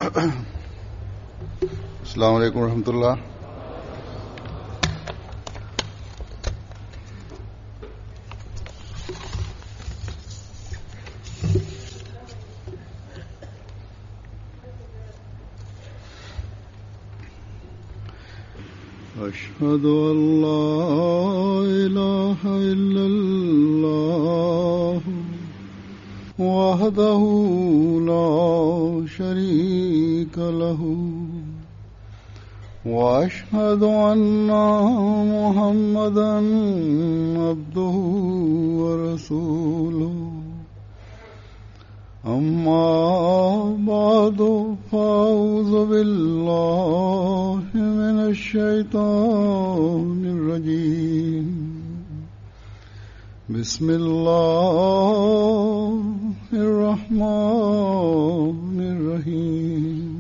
अस्सलाम वालेकुम रहमतुल्लाह أشهد أن لا إله إلا الله وحده لا شريك له واشهد ان محمدا عبده ورسوله اما بعد فاعوذ بالله من الشيطان الرجيم بسم الله الرحمن الرحيم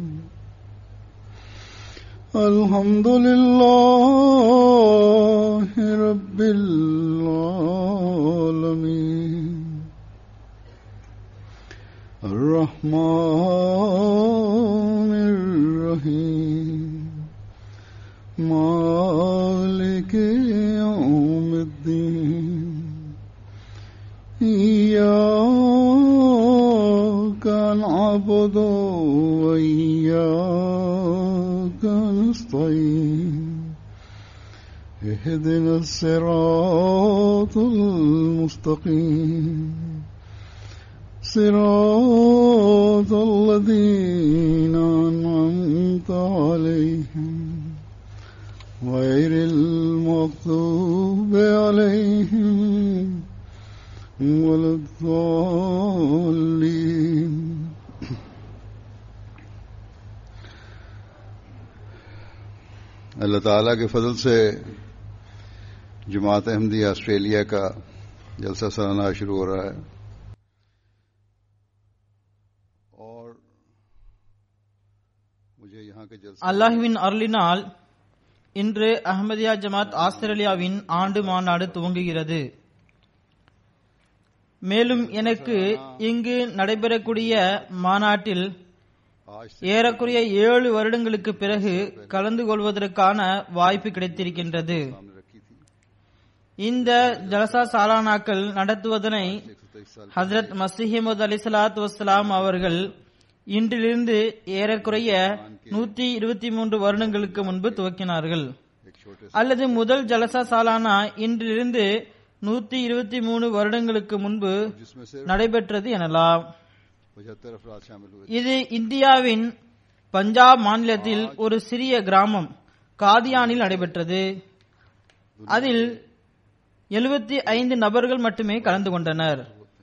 الحمد لله رب العالمين الرحمن الرحيم مالك يوم الدين إياك نعبد وإياك نستعين اهدنا الصراط المستقيم صراط الذين أنعمت عليهم غير المغضوب عليهم ولا الضالين अल्लाह ताला के फजल से जमात अहमदी ऑस्ट्रेलिया का जलसा सालाना शुरू हो रहा है और मुझे यहाँ के जलसे அல்லாஹுவின் அருளினால் இன்று அஹ்மதியா ஜமாத் ஆஸ்திரேலியாவின் ஆண்டு மாநாடு துவங்குகிறது மேலும் எனக்கு இங்கு நடைபெறக்கூடிய மாநாட்டில் आज से ஏறக்குறைய ஏழு வருடங்களுக்கு பிறகு கலந்து கொள்வதற்கான வாய்ப்பு கிடைத்திருக்கின்றது सामने रखी थी இந்த ஜலசா சாலானாக்கள் நடத்துவதனை एक सौ तेईस साल ஹசரத் மசிஹமது அலி சலாத்து வசலாம் அவர்கள் இன்றிலிருந்து ஏறக்குறைய நூத்தி இருபத்தி மூன்று வருடங்களுக்கு முன்பு துவக்கினார்கள் एक छोटे அல்லது முதல் ஜலசா சாலானா இன்றிலிருந்து நூத்தி இருபத்தி மூணு வருடங்களுக்கு முன்பு जिसमें से நடைபெற்றது எனலாம் पचहत्तर अफराद शामिल हुए இது இந்தியாவின் பஞ்சாப் மாநிலத்தில் ஒரு சிறிய கிராமம் காதியானில் நடைபெற்றது அதில் எழுபத்தி ஐந்து நபர்கள் மட்டுமே கலந்து கொண்டனர்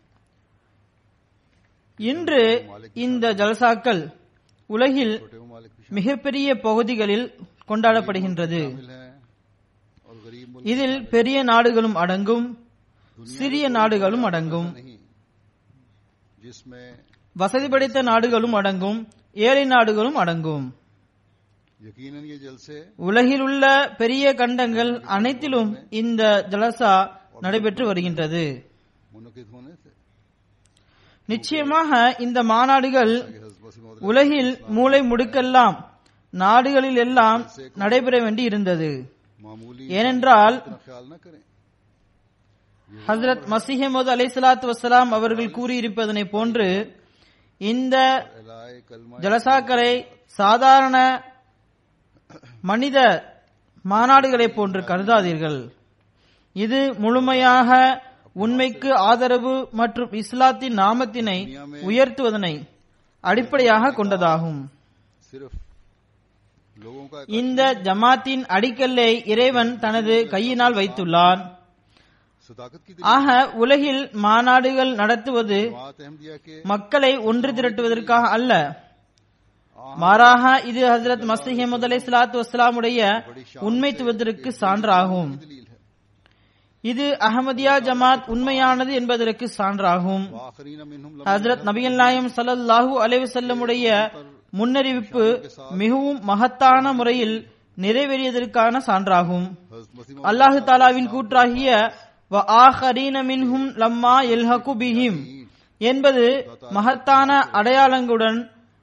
இன்று இந்த ஜல்சாக்கள் உலகில் छोटे ममालिक भी மிகப்பெரிய பகுதிகளில் கொண்டாடப்படுகின்றது शामिल हैं और गरीब मुल्क இதில் பெரிய நாடுகளும் அடங்கும் சிறிய நாடுகளும் அடங்கும் नहीं जिसमें வசதி படைத்த நாடுகளும் அடங்கும் ஏழை நாடுகளும் அடங்கும் यकीनन ये जलसे உலகில் உள்ள பெரிய கண்டங்கள் அனைத்திலும் இந்த ஜலசா நடைபெற்று வருகின்றது मुनकिद होने थे நிச்சயமாக இந்த மாநாடுகள் कि हज़रत मसीह मौद உலகில் மூளை முடுக்கெல்லாம் நாடுகளில் எல்லாம் நடைபெற வேண்டி இருந்தது मामूली ஏனென்றால் इतना ख्याल न करें ஹசரத் மசிஹமது அலை சலாத்து வசலாம் அவர்கள் கூறியிருப்பதனை போன்று இந்த एलाए कलमा ஜலசாக்களை சாதாரண மனித மாநாடுகளைப் போன்று கருதாதீர்கள் இது முழுமையாக உண்மைக்கு ஆதரவு மற்றும் இஸ்லாத்தின் நாமத்தினை உயர்த்துவதனை அடிப்படையாக கொண்டதாகும் सिर्फ लोगों का இந்த ஜமாத்தின் அடிக்கல்லை இறைவன் தனது கையினால் வைத்துள்ளான் सदाकत की ஆக உலகில் மாநாடுகள் நடத்துவது जमात अहमदिया के மக்களை ஒன்று திரட்டுவதற்காக அல்ல மாறாக இது ஹசரத் மசிஹமது அலை சலாத்து வசலாமுடைய உண்மைத்துவத்திற்கு சான்றாகும் दलील है இது அகமதியா ஜமாத் உண்மையானது என்பதற்கு சான்றாகும் आखरीन मिनहुम ஹசரத் நபிகள் நாயம் ஸல்லல்லாஹு அலைஹி வஸல்லமுடைய முன்னறிவிப்பு மிகவும் மகத்தான முறையில் நிறைவேறியதற்கான சான்றாகும் हज़रत मसीह அல்லாஹு தாலாவின் கூற்றாகிய வ ஆஹரீன மின்ஹும் லம்மா எல்ஹகு பிஹிம் என்பது மகத்தான அடையாளங்களுடன்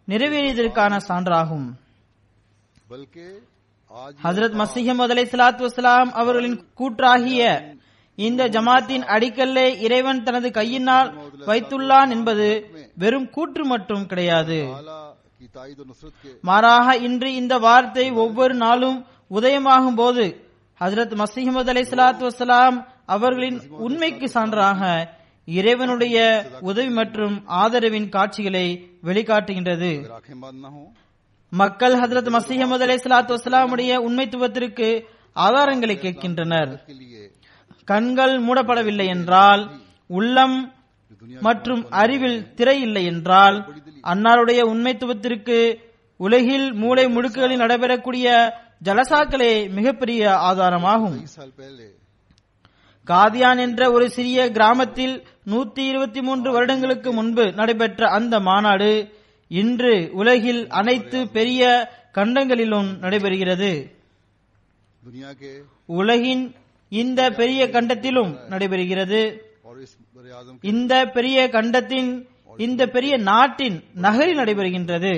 நிறைவேறியதற்கான சான்றாகும் बल्कि आज ஹசரத் மசீஹமது அலை சலாத்து வசலாம் அவர்களின் கூற்றாகிய இந்த ஜமாத்தின் அடிக்கல்லை இறைவன் தனது கையினால் வைத்துள்ளான் என்பது வெறும் கூற்று மட்டும் கிடையாது ताला की ताईद और नुसरत के மாறாக இன்று இந்த வார்த்தை ஒவ்வொரு நாளும் உதயமாகும் போது ஹசரத் மசீஹமது அலை சலாத்து வசலாம் அவர்களின் உண்மைக்கு சான்றாக இறைவனுடைய உதவி மற்றும் ஆதரவின் காட்சிகளை வெளிக்காட்டுகின்றது अगर आंखें बंद न हो மக்கள் ஹசரத் மசீஹமது அலை சலாத்து வசலாமுடைய உண்மைத்துவத்திற்கு ஆதாரங்களை கேட்கின்றனர் के लिए கண்கள் மூடப்படவில்லை என்றால் உள்ளம் மற்றும் அறிவில் திரை இல்லை என்றால் அன்னாருடைய உண்மைத்துவத்திற்கு உலகில் மூளை முடுக்குகளில் நடைபெறக்கூடிய ஜலசாக்களே மிகப்பெரிய ஆதாரமாகும் कई साल पहले காதியான் என்ற ஒரு சிறிய கிராமத்தில் நூத்தி இருபத்தி மூன்று வருடங்களுக்கு முன்பு நடைபெற்ற அந்த மாநாடு இன்று உலகில் அனைத்து பெரிய கண்டங்களிலும் நடைபெறுகிறது दुनिया के உலகின் இந்த பெரிய கண்டத்திலும் நடைபெறுகிறது और इस बड़े आजम இந்த பெரிய கண்டத்தின் இந்த பெரிய நாட்டின் நகரில் நடைபெறுகின்றது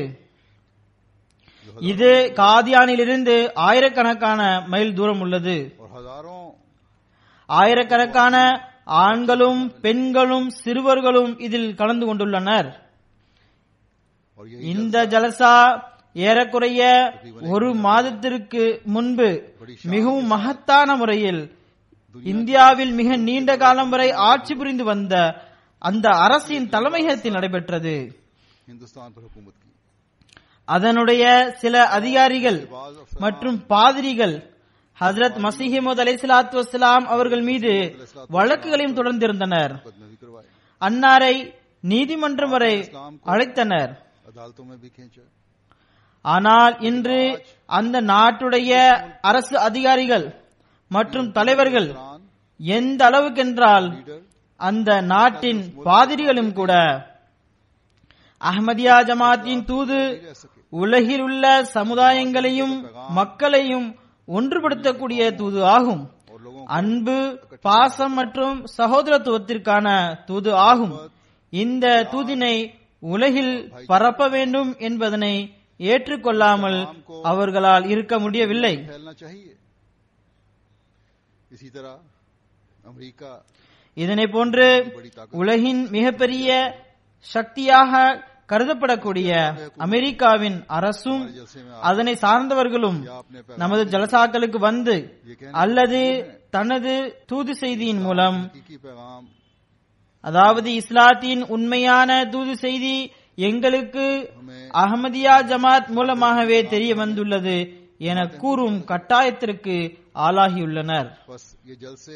இது காதியானிலிருந்து ஆயிரக்கணக்கான மைல் தூரம் உள்ளது और हजारों ஆயிரக்கணக்கான ஆண்களும் பெண்களும் சிறுவர்களும் இதில் கலந்து கொண்டுள்ளனர் और यही இந்த ஜலசா ஏறக்குறைய ஒரு மாதத்திற்கு முன்பு மிகவும் மகத்தான முறையில் இந்தியாவில் மிக நீண்ட காலம் வரை ஆட்சி புரிந்து வந்த அந்த அரசின் தலைமையகத்தில் நடைபெற்றது हिंदुस्तान पर हुकूमत की அதனுடைய சில அதிகாரிகள் மற்றும் பாதிரிகள் ஹஜரத் மசீஹமது அலை சலாத்து வசலாம் அவர்கள் மீது வழக்குகளையும் தொடர்ந்திருந்தனர் मुकदमे भी करवाए அன்னாரை நீதிமன்றம் வரை அழைத்தனர் अदालतों में भी खींचा ஆனால் இன்று அந்த நாட்டுடைய அரசு அதிகாரிகள் மற்றும் தலைவர்கள் कुरान எந்த அளவுக்கென்றால் लीडर அந்த நாட்டின் பாதிரிகளும் கூட அஹ்மதியா ஜமாத்தின் தூது रह सके உலகில் உள்ள சமுதாயங்களையும் மக்களையும் ஒன்றுபடுத்தக்கூடிய தூது ஆகும் और लोगों அன்பு பாசம் மற்றும் சகோதரத்துவத்திற்கான தூது ஆகும் இந்த தூதினை உலகில் பரப்ப வேண்டும் என்பதனை ஏற்றுக்கொள்ளாமல் அவர்களால் இருக்க முடியவில்லை को फैलना चाहिए इसी तरह अमेरिका இதனை போன்று உலகின் மிகப்பெரிய சக்தியாக கருதப்படக்கூடிய அமெரிக்காவின் அரசும் जलसे में அதனை சார்ந்தவர்களும் या अपने पैगाम நமது ஜலசாக்களுக்கு வந்து அல்லது தனது தூது செய்தியின் மூலம் की पैगाम அதாவது இஸ்லாத்தின் உண்மையான தூது செய்தி எங்களுக்கு அஹமதியா ஜமாத் மூலமாகவே தெரிய வந்துள்ளது என கூறும் கட்டாயத்திற்கு ஆளாகியுள்ளனர் बस ये जलसे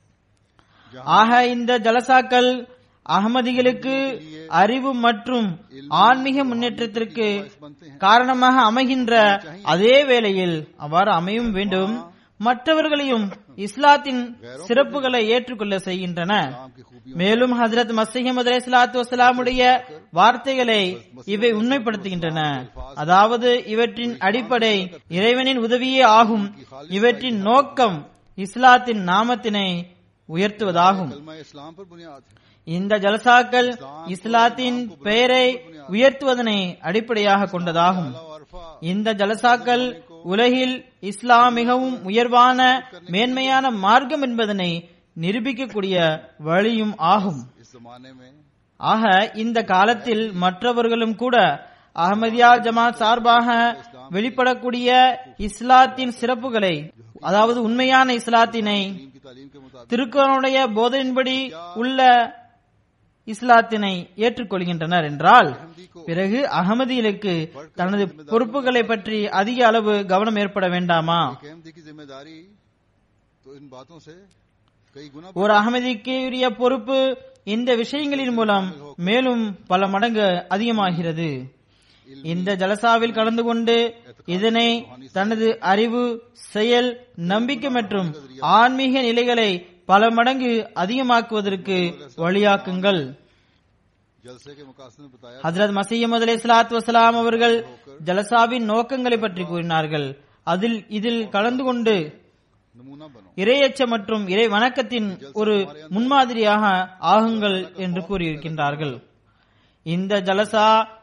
ஆக இந்த ஜலசாக்கள் அகமதிகளுக்கு அறிவு மற்றும் ஆன்மீக முன்னேற்றத்திற்கு காரணமாக அமைகின்ற அதே வேளையில் அவ்வாறு அமையும் வேண்டும் மற்றவர்களையும் இஸ்லாத்தின் சிறப்புகளை ஏற்றுக்கொள்ள செய்கின்றன काम की खूबियों மேலும் ஹஜரத் மசீஹமது அலைஹிஸ்ஸலாத்து வஸலாமுடைய வார்த்தைகளை இவை உண்மைப்படுத்துகின்றன அதாவது இவற்றின் அடிப்படை இறைவனின் உதவியே ஆகும் இவற்றின் நோக்கம் இஸ்லாத்தின் நாமத்தினை உயர்த்துவதாகும் कलमा इस्लाम पर बुनियाद है இந்த ஜலசாக்கள் இஸ்லாத்தின் பெயரை உயர்த்துவதனை அடிப்படையாக கொண்டதாகும் अल्लाह और अरफा இந்த ஜலசாக்கள் உலகில் இஸ்லாம் மிகவும் உயர்வான மேன்மையான மார்க்கம் என்பதனை நிரூபிக்கக்கூடிய வழியும் ஆகும் इस जमाने में ஆக இந்த காலத்தில் மற்றவர்களும் கூட அஹமதியா ஜமாத் சார்பாக வெளிப்படக்கூடிய இஸ்லாத்தின் சிறப்புகளை அதாவது உண்மையான இஸ்லாத்தினை दीन की तालीम के मुताबिक திருக்குறளுடைய போதனையின்படி உள்ள இஸ்லாத்தினை ஏற்றுக்கொள்கின்றனர் என்றால் பிறகு அகமதிகளுக்கு தனது பொறுப்புகளை பற்றி அதிக அளவு கவனம் ஏற்பட வேண்டாமா एक अहमदी की जिम्मेदारी तो इन बातों से कई गुना ஒரு அகமதிக்கு உரிய பொறுப்பு இந்த விஷயங்களின் மூலம் மேலும் பல மடங்கு அதிகமாகிறது இந்த ஜலசாவில் கலந்து கொண்டு இதனை தனது அறிவு செயல் நம்பிக்கை மற்றும் ஆன்மீக நிலைகளை பல மடங்கு அதிகமாக்குவதற்கு வழியாக்குங்கள் जलसे के मुकासद में बताया ஹஜரத் மசீமது அலை சலாத்து வசலாம் அவர்கள் ஜலசாவின் நோக்கங்களை பற்றி கூறினார்கள் அதில் இதில் கலந்து கொண்டு नमूना बनो இறையச்ச மற்றும் இறை வணக்கத்தின் ஒரு முன்மாதிரியாக ஆகுங்கள் என்று கூறியிருக்கின்றார்கள் இந்த ஜலசா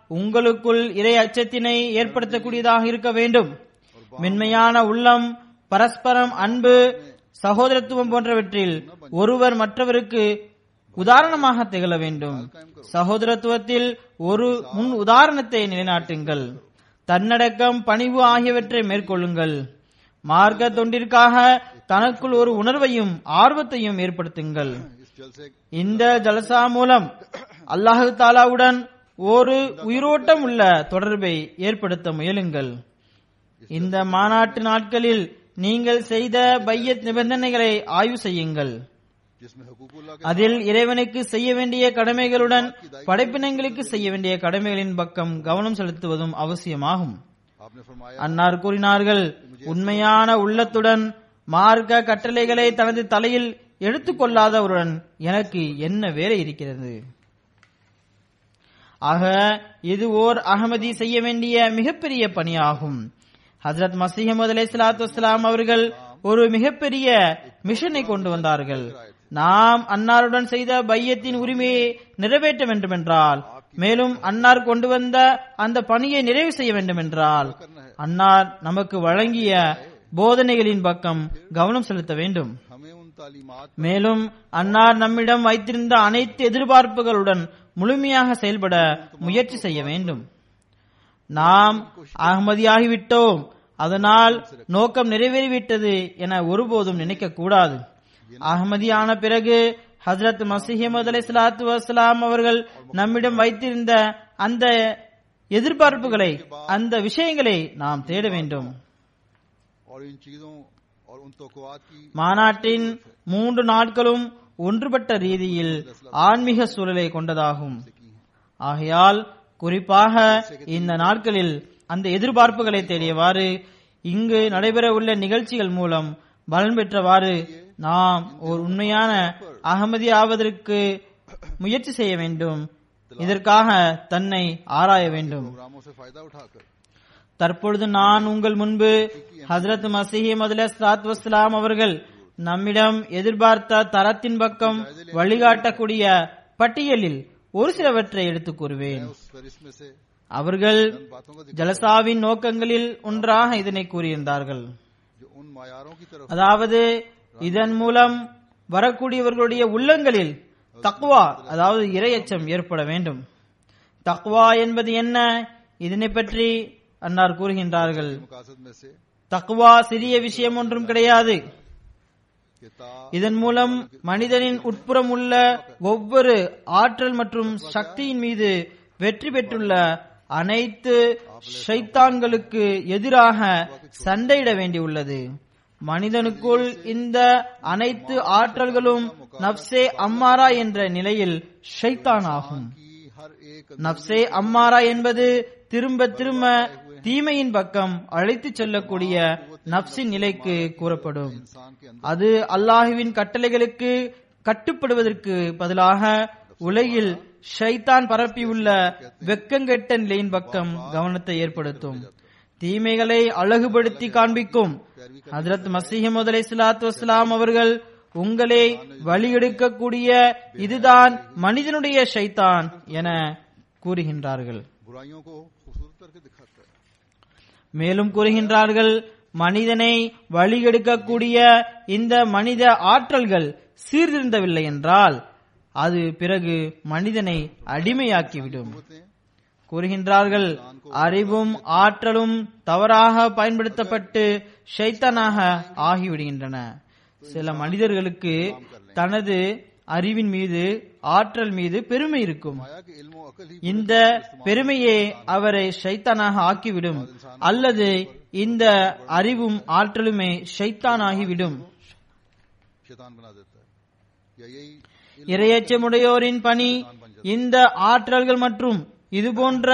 உங்களுக்குள் இறை அச்சத்தினை ஏற்படுத்தக்கூடியதாக இருக்க வேண்டும் மென்மையான உள்ளம் பரஸ்பரம் அன்பு சகோதரத்துவம் போன்றவற்றில் ஒருவர் மற்றவருக்கு உதாரணமாக திகழ வேண்டும் சகோதரத்துவத்தில் ஒரு முன் உதாரணத்தை நிலைநாட்டுங்கள் தன்னடக்கம் பணிவு ஆகியவற்றை மேற்கொள்ளுங்கள் மார்க்க தொண்டிற்காக தனக்குள் ஒரு உணர்வையும் ஆர்வத்தையும் ஏற்படுத்துங்கள் इस जलसे இந்த ஜலசா மூலம் அல்லாஹு தாலாவுடன் ஒரு உயிரோட்டம் உள்ள தொடர்பை ஏற்படுத்த முயலுங்கள் இந்த மாநாட்டு நாட்களில் நீங்கள் செய்த பையத் நிபந்தனைகளை ஆய்வு செய்யுங்கள் जिसमें हकूकुल्लाह के அதில் இறைவனுக்கு செய்ய வேண்டிய கடமைகளுடன் படைப்பினங்களுக்கு செய்ய வேண்டிய கடமைகளின் பக்கம் கவனம் செலுத்துவதும் அவசியமாகும் आपने फरमाया அன்னார் கூறினார்கள் உண்மையான உள்ளத்துடன் மார்க்க கட்டளைகளை தனது தலையில் எடுத்துக்கொள்ளாதவருடன் எனக்கு என்ன வேலை இருக்கிறது ஆக இது ஓர் அகமதி செய்ய வேண்டிய மிகப்பெரிய பணியாகும் ஹஜரத் மசீஹமது அலை சலாத்து வஸ்லாம் அவர்கள் ஒரு மிகப்பெரிய மிஷனை கொண்டு வந்தார்கள் நாம் அன்னாருடன் செய்த பையத்தின் உரிமையை நிறைவேற்ற வேண்டும் என்றால் மேலும் அன்னார் கொண்டு வந்த அந்த பணியை நிறைவு செய்ய வேண்டும் என்றால் அன்னார் நமக்கு வழங்கிய போதனைகளின் பக்கம் கவனம் செலுத்த வேண்டும் हमें उन तालीमात மேலும் அன்னார் நம்மிடம் வைத்திருந்த அனைத்து எதிர்பார்ப்புகளுடன் முழுமையாக செயல்பட முயற்சி செய்ய வேண்டும் நாம் அகமதியாகிவிட்டோம் அதனால் நோக்கம் நிறைவேறிவிட்டது என ஒருபோதும் நினைக்க கூடாது அகமதியான பிறகு ஹஜரத் மசீஹமது அலை சலாத்து வசலாம் அவர்கள் நம்மிடம் வைத்திருந்த அந்த எதிர்பார்ப்புகளை அந்த விஷயங்களை நாம் தேட வேண்டும் और इन चीजों और उन तोक़ुआत की மாநாட்டின் மூன்று நாட்களும் ஒன்றுபட்ட ரீதியில் ஆன்மீக சூழலை கொண்டதாகும் ஆகையால் குறிப்பாக இந்த நாட்களில் அந்த எதிர்பார்ப்புகளை தேடியவாறு இங்கு நடைபெற உள்ள நிகழ்ச்சிகள் மூலம் பலன் பெற்றவாறு நாம் ஒரு உண்மையான அகமதி ஆவதற்கு முயற்சி செய்ய வேண்டும் இதற்காக தன்னை ஆராய வேண்டும் प्रोग्रामों से फायदा उठाकर தற்பொழுது நான் உங்கள் முன்பு ஹசரத் மசீஹி முதல சலாத் வஸ்லாம் அவர்கள் நம்மிடம் எதிர்பார்த்த தரத்தின் பக்கம் வழிகாட்டக்கூடிய பட்டியலில் ஒரு சிலவற்றை எடுத்துக் கூறுவேன் उस फहरिस्त में से அவர்கள் उन बातों का जिक्र ஜலசாவின் நோக்கங்களில் ஒன்றாக இதனை கூறியிருந்தார்கள் जो उन मायारों की तरफ அதாவது இதன் மூலம் வரக்கூடியவர்களுடைய உள்ளங்களில் தக்வா அதாவது இரையச்சம் ஏற்பட வேண்டும் தக்வா என்பது என்ன இதனை பற்றி அன்னார் கூறுகின்றார்கள் मकासद में से தக்வா சிறிய விஷயம் ஒன்றும் கிடையாது कि ता இதன் மூலம் மனிதனின் உட்புறம் உள்ள ஒவ்வொரு ஆற்றல் மற்றும் சக்தியின் மீது வெற்றி பெற்றுள்ள அனைத்து ஷைத்தான்களுக்கு எதிராக சண்டையிட வேண்டியுள்ளது மனிதனுக்குள் இந்த அனைத்து ஆற்றல்களும் நப்சே அம்மாரா என்ற நிலையில் ஷைத்தான் ஆகும் की हर एक நப்சே அம்மாரா என்பது திரும்ப திரும்ப தீமையின் பக்கம் அழைத்துச் செல்லக்கூடிய நப்சின் நிலைக்கு கூறப்படும் इंसान के अंदर அது அல்லாஹுவின் கட்டளைகளுக்கு கட்டுப்படுவதற்கு பதிலாக உலகில் ஷைத்தான் பரப்பியுள்ள வெக்கங்கெட்ட நிலையின் பக்கம் கவனத்தை ஏற்படுத்தும் தீமைகளை அழகுபடுத்தி காண்பிக்கும் ஹஜரத் மசீஹமது அலை சலாத்து வஸ்லாம் அவர்கள் உங்களை வழியெடுக்கக்கூடிய இதுதான் மனிதனுடைய ஷைத்தான் என கூறுகின்றார்கள் बुराइयों को खूबसूरत करके दिखाता है மேலும் கூறுகின்றார்கள் மனிதனை வழிகெடுக்கக்கூடிய இந்த மனித ஆற்றல்கள் சீர்திருந்தவில்லை என்றால் அது பிறகு மனிதனை அடிமையாக்கிவிடும் होते हैं கூறுகின்றார்கள் அறிவும் ஆற்றலும் தவறாக பயன்படுத்தப்பட்டு ஷைத்தானாக ஆகிவிடுகின்றன சில மனிதர்களுக்கு தனது அறிவின் மீது ஆற்றல் மீது பெருமை இருக்கும் माया के इल्म व अकल ही இந்த பெருமையே அவரை ஷைத்தானாக ஆக்கிவிடும் அல்லது இந்த அறிவும் ஆற்றலுமே ஷைத்தானாகிவிடும் शैतान बना देता है या यही இரையச்சமுடையோரின் பணி இந்த ஆற்றல்கள் மற்றும் இது போன்ற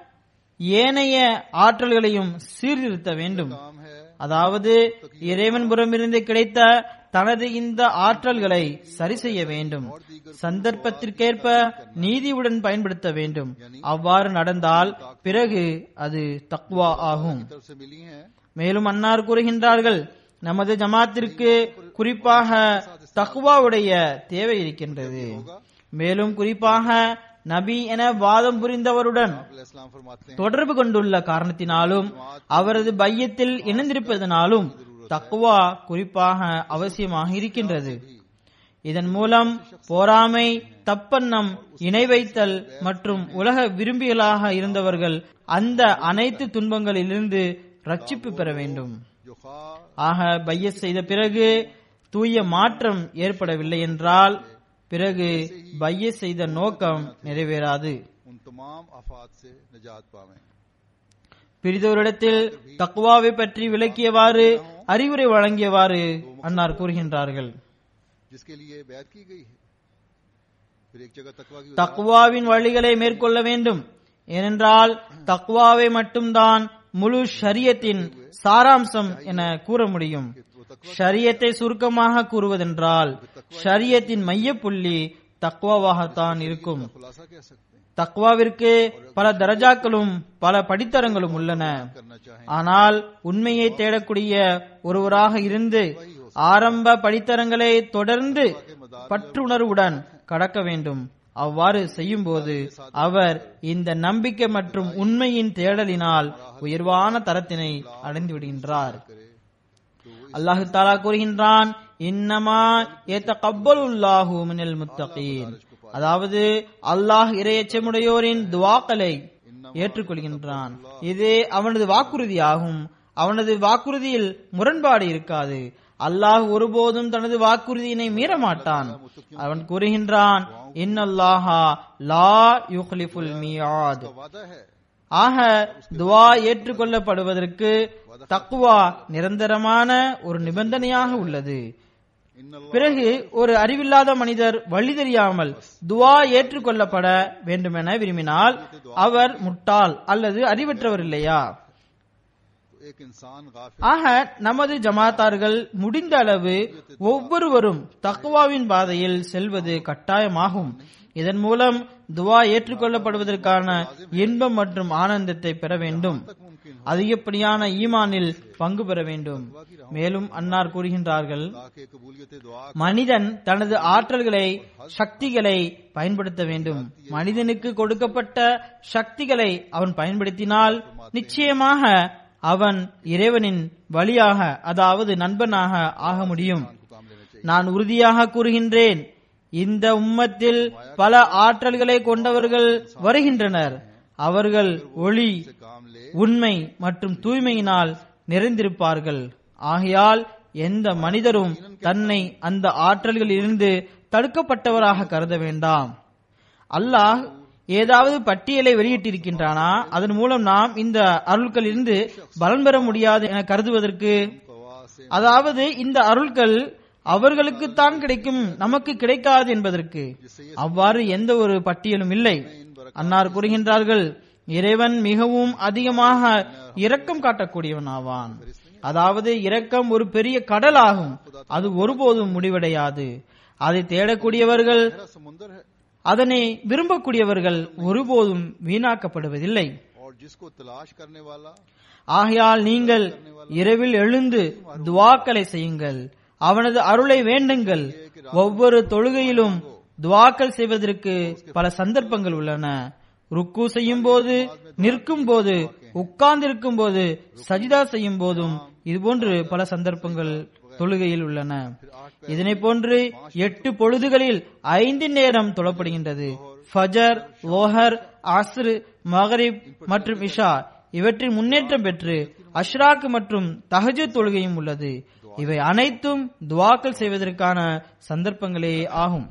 ஏனைய ஆற்றல்களையும் சீர்திருத்த வேண்டும் काम है அதாவது இறைவன் புறமிருந்து கிடைத்த தனது இந்த ஆற்றல்களை சரி செய்ய வேண்டும் சந்தர்ப்பத்திற்கேற்ப நீதியுடன் பயன்படுத்த வேண்டும் அவ்வாறு நடந்தால் பிறகு அது தக்வா ஆகும் तरफ से मिली हैं மேலும் அன்னார் கூறுகின்றார்கள் நமது ஜமாத்திற்கு குறிப்பாக தக்வாவுடைய தேவை இருக்கின்றது மேலும் குறிப்பாக நபி என வாதம் புரிந்தவருடன் आप इस्लाम फरमाते हैं தொடர்பு கொண்டுள்ள காரணத்தினாலும் அவரது பையத்தில் இணைந்திருப்பதனாலும் தக்குவா குறிப்பாக அவசியமாக இருக்கின்றது இதன் மூலம் போராமை தப்பெண்ணம் இணை வைத்தல் மற்றும் உலக விரும்பிகளாக இருந்தவர்கள் அந்த அனைத்து துன்பங்களிலிருந்து ரட்சிப்பு பெற வேண்டும் जो खा ஆக பையத் செய்த பிறகு தூய மாற்றம் ஏற்படவில்லை என்றால் பிறகு பையத் செய்த நோக்கம் நிறைவேறாது उन तमाम आफात से निजात पावें பிரிதோரிடத்தில் தக்குவாவை பற்றி விளக்கியவாறு அறிவுரை வழங்கியவாறு அன்னார் கூறுகின்றார்கள் जिसके लिए बैत की गई है फिर एक जगह तकवा की தக்குவாவின் வழிகளை மேற்கொள்ள வேண்டும் ஏனென்றால் தக்குவாவை மட்டும்தான் முழு ஷரியத்தின் சாராம்சம் என கூற முடியும் ஷரியத்தை சுருக்கமாக கூறுவதென்றால் ஷரியத்தின் மையப்புள்ளி தக்குவாவாகத்தான் இருக்கும் खुलासा कह सकते हैं தக்வாவிற்கு பல தரஜாக்களும் பல படித்தரங்களும் உள்ளன करना चाहें ஆனால் உண்மையை தேடக்கூடிய ஒருவராக இருந்து ஆரம்ப படித்தரங்களை தொடர்ந்து பற்றுணர்வுடன் கடக்க வேண்டும் அவ்வாறு செய்யும்போது அவர் இந்த நம்பிக்கை மற்றும் உண்மையின் தேடலினால் உயர்வான தரத்தினை அடைந்து விடுகின்றார் அல்லாஹு தாலா கூறுகின்றான் இன்னமா ஏத்தகப்பலுல்லாஹு மினல் முத்தகீன் அதாவது அல்லாஹ் இரையச்சமுடையோரின் துவாக்களை ஏற்றுக்கொள்கின்றான் இது அவனது வாக்குறுதியாகும் அவனது வாக்குறுதியில் முரண்பாடு இருக்காது அல்லாஹ் ஒருபோதும் தனது வாக்குறுதியினை மீற மாட்டான் அவன் கூறுகின்றான் இன்னல்லாஹா லா யுக்லிஃபுல் மியாத் वादा है ஆக துவா ஏற்றுக்கொள்ளப்படுவதற்கு தக்குவா நிரந்தரமான ஒரு நிபந்தனையாக உள்ளது इन பிறகு ஒரு அறிவில்லாத மனிதர் வழி தெரியாமல் துவா ஏற்றுக்கொள்ளப்பட வேண்டுமென விரும்பினால் அவர் முட்டாள் அல்லது அறிவற்றவர் இல்லையா एक इंसान गाफिल ஆக நமது ஜமாத்தார்கள் முடிந்த அளவு ஒவ்வொருவரும் தக்குவாவின் பாதையில் செல்வது கட்டாயமாகும் இதன் மூலம் துவா ஏற்றுக்கொள்ளப்படுவதற்கான இன்பம் மற்றும் ஆனந்தத்தை பெற வேண்டும் मुमकिन அதிகப்படியான ஈமானில் பங்கு பெற வேண்டும் மேலும் அன்னார் கூறுகின்றார்கள் अल्लाह के कबूलियत दुआ மனிதன் தனது ஆற்றல்களை சக்திகளை பயன்படுத்த வேண்டும் மனிதனுக்கு கொடுக்கப்பட்ட சக்திகளை அவன் பயன்படுத்தினால் நிச்சயமாக அவன் இறைவனின் வழியாக அதாவது நண்பனாக ஆக முடியும் को काम लेना चाहिए நான் உறுதியாக கூறுகின்றேன் இந்த உம்மத்தில் பல ஆற்றல்களை கொண்டவர்கள் வருகின்றனர் அவர்கள் ஒளி काम ले உண்மை மற்றும் தூய்மையினால் நிறைந்திருப்பார்கள் ஆகையால் எந்த மனிதரும் தன்னை அந்த ஆற்றல்களில் இருந்து தடுக்கப்பட்டவராக கருத வேண்டாம் அல்லாஹ் ஏதாவது பட்டியலை வெளியிட்டிருக்கின்றானா அதன் மூலம் நாம் இந்த அருள்களில் இருந்து பலன் பெற முடியாது என கருதுவதற்கு कवा से அதாவது இந்த அருள்கள் அவர்களுக்குத்தான் கிடைக்கும் நமக்கு கிடைக்காது என்பதற்கு அவ்வாறு எந்த ஒரு பட்டியலும் இல்லை அன்னார் கூறுகின்றார்கள் இறைவன் மிகவும் அதிகமாக இரக்கம் காட்டக்கூடியவன் ஆவான் அதாவது இரக்கம் ஒரு பெரிய கடல் ஆகும் அது ஒருபோதும் முடிவடையாது அதை தேடக்கூடியவர்கள் गहरा समुंदर है அதனை விரும்பக்கூடியவர்கள் ஒருபோதும் வீணாக்கப்படுவதில்லை और जिसको तलाश करने वाला ஆகையால் நீங்கள் இரவில் எழுந்து துவாக்களை செய்யுங்கள் அவனது அருளை வேண்டுங்கள் ஒவ்வொரு தொழுகையிலும் துவாக்கள் செய்வதற்கு பல சந்தர்ப்பங்கள் உள்ளன ருக்கு செய்யும் போது நிற்கும் போது உட்கார்ந்திருக்கும் போது சஜிதா செய்யும் போதும் இதுபோன்று பல சந்தர்ப்பங்கள் தொழுகையில் உள்ளன இதனை போன்று எட்டு பொழுதுகளில் ஐந்து நேரம் தொழப்படுகின்றது ஃபஜர் லோஹர் அஸ்ரு மகரிப் மற்றும் இஷா இவற்றில் முன்னேற்றம் பெற்று அஷ்ராக் மற்றும் தஹஜ் தொழுகையும் உள்ளது இவை அனைத்தும் துவாக்கள் செய்வதற்கான சந்தர்ப்பங்களே ஆகும்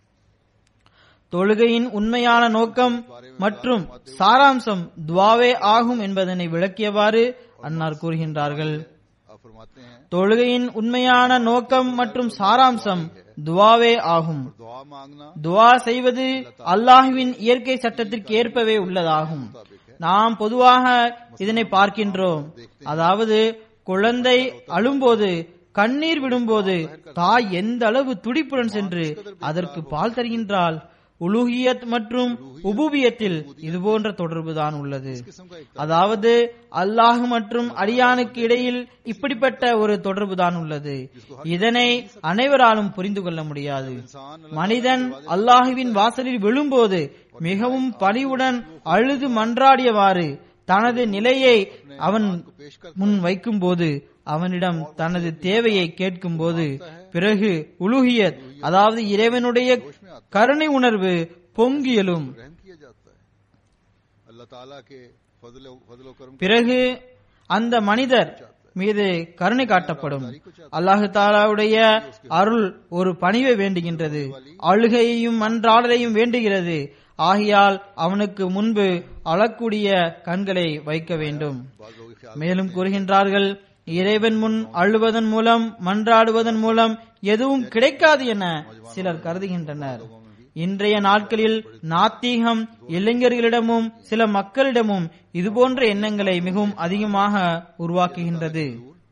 தொழுகையின் உண்மையான நோக்கம் மற்றும் சாராம்சம் துவாவே ஆகும் என்பதனை விளக்கியவாறு அன்னார் கூறுகின்றார்கள் आप फरमाते हैं தொழுகையின் உண்மையான நோக்கம் மற்றும் சாராம்சம் துவாவே ஆகும் दुआ मांगना துவா செய்வது அல்லாஹுவின் இயற்கை சட்டத்திற்கு ஏற்பவே உள்ளதாகும் நாம் பொதுவாக இதனை பார்க்கின்றோம் அதாவது குழந்தை அழும்போது கண்ணீர் விடும்போது தாய் எந்த அளவு துடிப்புடன் சென்று அதற்கு பால் தருகின்றாள் உலுகியத் மற்றும் உபூபியத்தில் இதுபோன்ற தொடர்புதான் உள்ளது किस्म का एक அதாவது அல்லாஹ் மற்றும் அடியானுக்கு இடையில் இப்படிப்பட்ட ஒரு தொடர்புதான் உள்ளது இதனை அனைவராலும் புரிந்து கொள்ள முடியாது इंसान மனிதன் அல்லாஹுவின் வாசலில் விழும்போது மிகவும் பணிவுடன் அழுது மன்றாடியவாறு தனது நிலையை அவன் पेश कर முன் வைக்கும்போது அவனிடம் தனது தேவையை கேட்கும்போது பிறகு உலுகியத் அதாவது இறைவனுடைய கருணை உணர்வு பொங்கியலும் रहम किया जाता है अल्लाह ताला के फजल फजल करम பிறகு அந்த மனிதர் மீது கருணை காட்டப்படும் அல்லாஹு தாலாவுடைய அருள் ஒரு பணிவை வேண்டுகின்றது அழுகையையும் மன்றாடலையும் வேண்டுகிறது ஆகையால் அவனுக்கு முன்பு அழக்கூடிய கண்களை வைக்க வேண்டும் बाद लोग ख्याल மேலும் கூறுகின்றார்கள் இறைவன் முன் அழுவதன் மூலம் மன்றாடுவதன் மூலம் எதுவும் கிடைக்காது என சிலர் கருதுகின்றனர் இன்றைய நாட்களில் நாத்திகம் இளைஞர்களிடமும் சில மக்களிடமும் இதுபோன்ற எண்ணங்களை மிகவும் அதிகமாக உருவாக்குகின்றது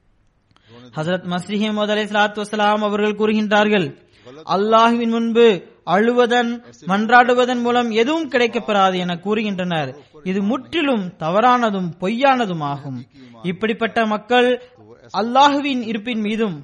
ஹசரத் மசீஹ் அலை சலாத்து வசலாம் அவர்கள் கூறுகின்றார்கள் அல்லாஹுவின் முன்பு அழுவதன் மன்றாடுவதன் மூலம் எதுவும் கிடைக்கப்பெறாது என கூறுகின்றனர் இது முற்றிலும் தவறானதும் பொய்யானதும் ஆகும் இப்படிப்பட்ட மக்கள் அல்லாஹுவின் இருப்பின் மீதும்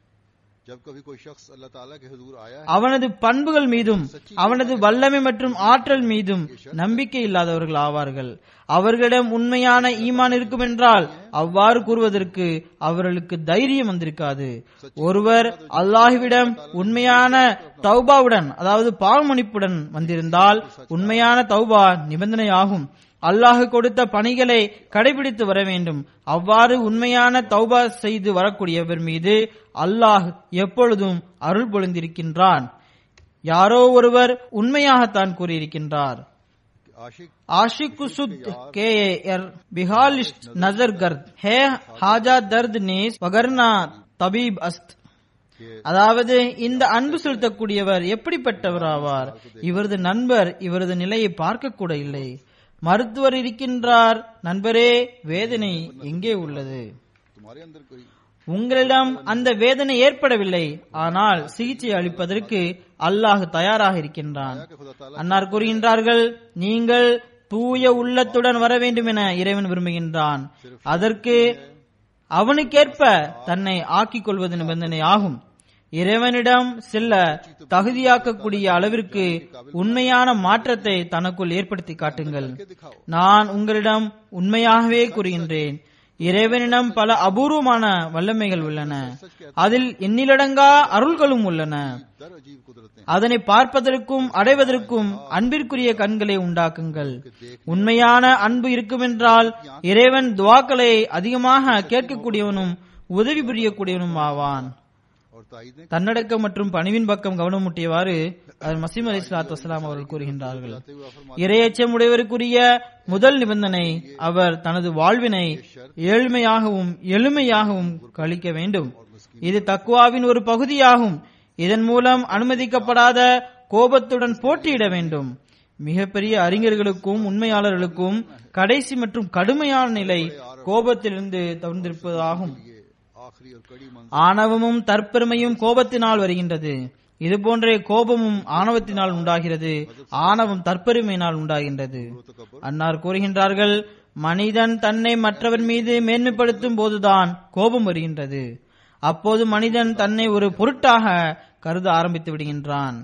जब कभी कोई शख्स अल्लाह ताला के हुजूर आया है அவனது பண்புகள் மீதும் அவனது வல்லமை மற்றும் ஆற்றல் மீதும் நம்பிக்கை இல்லாதவர்கள் ஆவார்கள் அவர்களிடம் உண்மையான ஈமான் இருக்கும் என்றால் அவ்வாறு கூறுவதற்கு அவர்களுக்கு தைரியம் வந்திருக்காது ஒருவர் அல்லாஹுவிடம் உண்மையான தௌபாவுடன் அதாவது பாவமன்னிப்புடன் வந்திருந்தால் உண்மையான தௌபா நிபந்தனையாகும் அல்லாஹ் கொடுத்த பணிகளை கடைபிடித்து வர வேண்டும் அவ்வாறு உண்மையான தௌபா செய்து வரக்கூடியவர் மீது அல்லாஹ் எப்பொழுதும் அருள் பொழிந்திருக்கின்றான் யாரோ ஒருவர் உண்மையாகத்தான் கூறியிருக்கின்றார் आशिक आशिक सुद के एर बिहालिस्ट नजर गर्द है हाजा दर्द नेस वगरना தபீப் அஸ்த் அதாவது இந்த அன்பு செலுத்தக்கூடியவர் எப்படிப்பட்டவர் ஆவார் இவரது நண்பர் இவரது நிலையை பார்க்க கூட இல்லை மருத்துவர் இருக்கின்றார் நண்பரே வேதனை எங்கே உள்ளது तुम्हारे अंदर कोई உங்களிடம் அந்த வேதனை ஏற்படவில்லை ஆனால் சிகிச்சை அளிப்பதற்கு அல்லாஹ் தயாராக இருக்கின்றான் कि खुदा ताला அன்னார் கூறுகின்றார்கள் நீங்கள் தூய உள்ளத்துடன் வர வேண்டும் என இறைவன் விரும்புகின்றான் அதற்கு அவனுக்கேற்ப தன்னை ஆக்கிக் கொள்வது நிபந்தனை ஆகும் இறைவனிடம் செல்ல தகுதியாக்கக்கூடிய அளவிற்கு உண்மையான மாற்றத்தை தனக்குள் ஏற்படுத்தி காட்டுங்கள் நான் உங்களிடம் உண்மையாகவே கூறுகின்றேன் இறைவனிடம் பல அபூர்வமான வல்லமைகள் உள்ளன அதில் எண்ணிலடங்கா அருள்களும் உள்ளன दर अजीब कुदरतें அதனை பார்ப்பதற்கும் அடைவதற்கும் அன்பிற்குரிய கண்களை உண்டாக்குங்கள் உண்மையான அன்பு இருக்குமென்றால் இறைவன் துவாக்களை அதிகமாக கேட்கக்கூடியவனும் உதவி புரியக்கூடியவனும் ஆவான் और ताइद ने தன்னடக்கம் மற்றும் பணிவின் பக்கம் கவனமூட்டியவாறு அதில் மசீம் அலி சலாத்து வசலாம் அவர்கள் கூறுகின்றார்கள் कहते हुए फरमा இரையச்சம் உடையவருக்குரிய முதல் நிபந்தனை அவர் தனது வாழ்வினை ஏழ்மையாகவும் எளிமையாகவும் கழிக்க வேண்டும் இது தக்குவாவின் ஒரு பகுதியாகும் இதன் மூலம் அனுமதிக்கப்படாத கோபத்துடன் போட்டியிட வேண்டும் மிகப்பெரிய அறிஞர்களுக்கும் உண்மையாளர்களுக்கும் கடைசி மற்றும் கடுமையான நிலை கோபத்திலிருந்து தவிர்த்திருப்பதாகும் ये आखिरी और कड़ी मंजिल ஆணவமும் தற்பெருமையும் கோபத்தினால் வருகின்றது இதுபோன்றே கோபமும் ஆணவத்தினால் உண்டாகிறது ஆணவம் தற்பெருமையினால் உண்டாகின்றது அன்னார் கூறுகின்றார்கள் மனிதன் தன்னை மற்றவர் மீது மேன்மைப்படுத்தும் போதுதான் கோபம் வருகின்றது அப்போது மனிதன் தன்னை ஒரு பொருட்டாக கருத ஆரம்பித்து விடுகின்றான்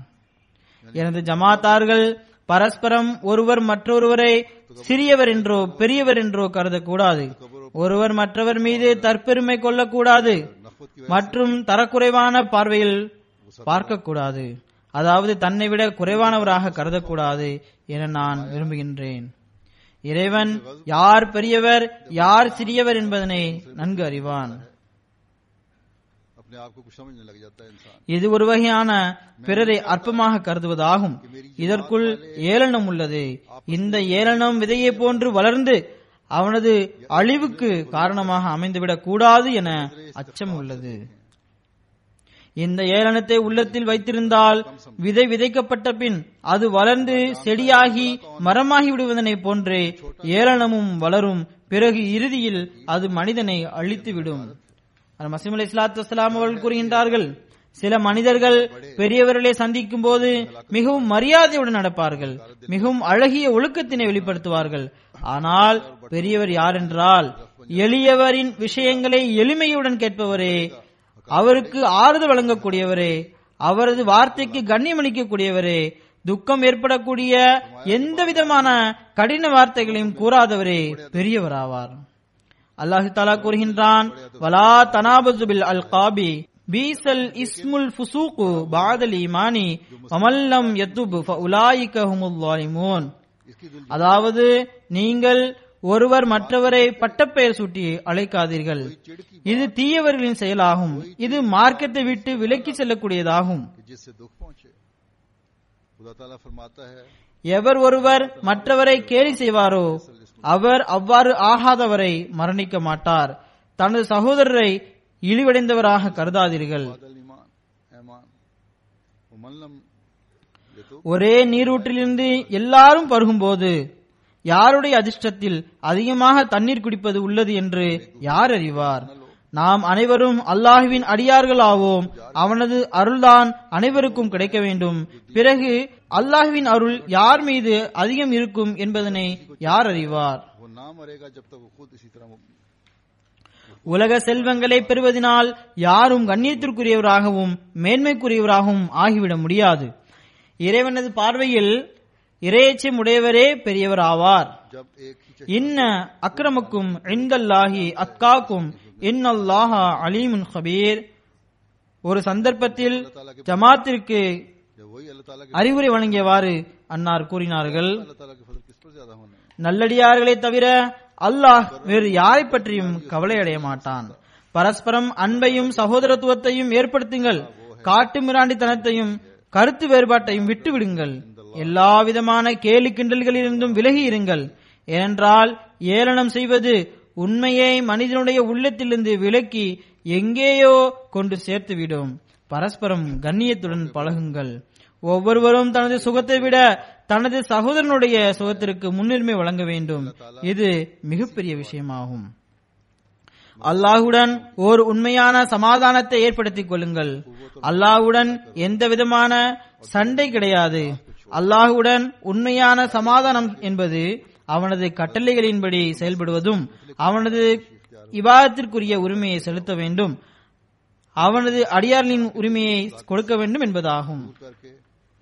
எனது ஜமாத்தார்கள் பரஸ்பரம் ஒருவர் மற்றொருவரை சிறியவர் என்றோ பெரியவர் என்றோ கருதக்கூடாது ஒருவர் மற்றவர் மீது தற்பெருமை கொள்ளக்கூடாது மற்றும் தரக்குறைவான பார்வையில் பார்க்கக்கூடாது அதாவது தன்னை விட குறைவானவராக கருதக்கூடாது என நான் விரும்புகின்றேன் இறைவன் யார் பெரியவர் யார் சிறியவர் என்பதனை நன்கு அறிவான் अपने आप को कुछ समझने लग जाता है इंसान இது ஒரு வகையான பிறரை அற்பமாக கருதுவதாகும் இதற்குள் ஏளனம் உள்ளது இந்த ஏளனம் விதையை போன்று வளர்ந்து அவனது அழிவுக்கு காரணமாக அமைந்துவிடக் கூடாது என அச்சம் உள்ளது இந்த ஏளனத்தை உள்ளத்தில் வைத்திருந்தால் விதை விதைக்கப்பட்ட பின் அது வளர்ந்து செடியாகி மரமாகி விடுவதனை போன்றே ஏளனமும் வளரும் பிறகு இறுதியில் அது மனிதனை அழித்துவிடும் மசீம் அலி இஸ்லாத்து வஸ்ஸலாம் அவர்கள் கூறுகின்றார்கள் சில மனிதர்கள் பெரியவர்களை சந்திக்கும் போது மிகவும் மரியாதையுடன் நடப்பார்கள் மிகவும் அழகிய ஒழுக்கத்தினை வெளிப்படுத்துவார்கள் ஆனால் பெரியவர் யார் என்றால் எளியவரின் விஷயங்களை எளிமையுடன் கேட்பவரே அவருக்கு ஆறுதல் வழங்கக்கூடியவரே அவரது வார்த்தைக்கு கண்ணியமளிக்கக்கூடியவரே துக்கம் ஏற்படக்கூடிய எந்த விதமான கடின வார்த்தைகளையும் கூறாதவரே பெரியவராவார் அல்லாஹு தாலா கூறுகின்றான் வலா தனாபசுபில் அல் காபி பீசல் இஸ்முல் ஃபுசூக்கு பாதல் ஈமானி வமல்லம் யத்துப் ஃபஉலாயிக ஹுமுல் ஸாலிமூன் इसकी दिल அதாவது நீங்கள் ஒருவர் மற்றவரை பட்டப்பெயர் சூட்டி அழைக்காதீர்கள் இது தீயவர்களின் செயலாகும் இது மார்க்கத்தை விட்டு விலக்கி செல்லக்கூடியதாகும் कि जिससे दुख पहुंचे खुदा ताला फरमाता है எவர் ஒருவர் மற்றவரை கேலி செய்வாரோ அவர் அவ்வாறு ஆகாதவரை மரணிக்க மாட்டார் தனது சகோதரரை இழிவடைந்தவராக கருதாதீர்கள் बादल ईमान ऐमान उमल्लम ये तो ஒரே நீரூற்றிலிருந்து எல்லாரும் பருகும்போது யாருடைய அதிர்ஷ்டத்தில் அதிகமாக தண்ணீர் குடிப்பது உள்ளது என்று யார் அறிவார் நாம் அனைவரும் அல்லாஹுவின் அடியார்களாவோம் அவனது அருள்தான் அனைவருக்கும் கிடைக்க வேண்டும் பிறகு அல்லாஹுவின் அருள் யார் மீது அதிகம் இருக்கும் என்பதனை யார் அறிவார் वो ना मरेगा जब तक वो खुद इसी तरह உலக செல்வங்களை பெறுவதனால் யாரும் கண்ணியத்திற்குரியவராகவும் மேன்மைக்குரியவராகவும் ஆகிவிட முடியாது இறைவனது பார்வையில் இறையச்சம் உடையவரே பெரியவர் ஆவார் जब एक ही இன்ன அக்ரமக்கும் இந்தல்லாஹி அக்காக்கும் இன்னல்லாஹா அலீமுன் ஹபீர் ஒரு சந்தர்ப்பத்தில் ஜமாத்திற்கு जब वही अल्लाह ताला के அறிவுரை வழங்கியவாறு அன்னார் கூறினார்கள் अल्लाह ताला के फजल किस पर ज्यादा होने हैं? நல்லடியார்களை தவிர அல்லாஹ் வேறு யாரை பற்றியும் கவலை அடைய மாட்டான் பரஸ்பரம் அன்பையும் சகோதரத்துவத்தையும் ஏற்படுத்துங்கள் காட்டு மிராண்டித்தனத்தையும் கருத்து வேறுபாட்டையும் விட்டு விடுங்கள் எல்லா விதமான கேலி கிண்டல்களிலிருந்தும் விலகி இருங்கள் ஏனென்றால் ஏளனம் செய்வது உண்மையை மனிதனுடைய உள்ளத்திலிருந்து விலக்கி எங்கேயோ கொண்டு சேர்த்துவிடும் பரஸ்பரம் கண்ணியத்துடன் பழகுங்கள் ஒவ்வொருவரும் தனது சுகத்தை விட தனது சகோதரனுடைய சுகத்திற்கு முன்னுரிமை வழங்க வேண்டும் இது மிகப்பெரிய விஷயமாகும் அல்லாஹுடன் ஓர் உண்மையான சமாதானத்தை ஏற்படுத்திக் கொள்ளுங்கள் அல்லாஹுடன் எந்த விதமான சண்டை கிடையாது அல்லாஹுடன் உண்மையான சமாதானம் என்பது அவனது கட்டளைகளின்படி செயல்படுவதும் அவனது இபாதத்திற்குரிய உரிமையை செலுத்த வேண்டும் அவனது அடியார்களின் உரிமையை கொடுக்க வேண்டும் என்பதாகும் दूर करके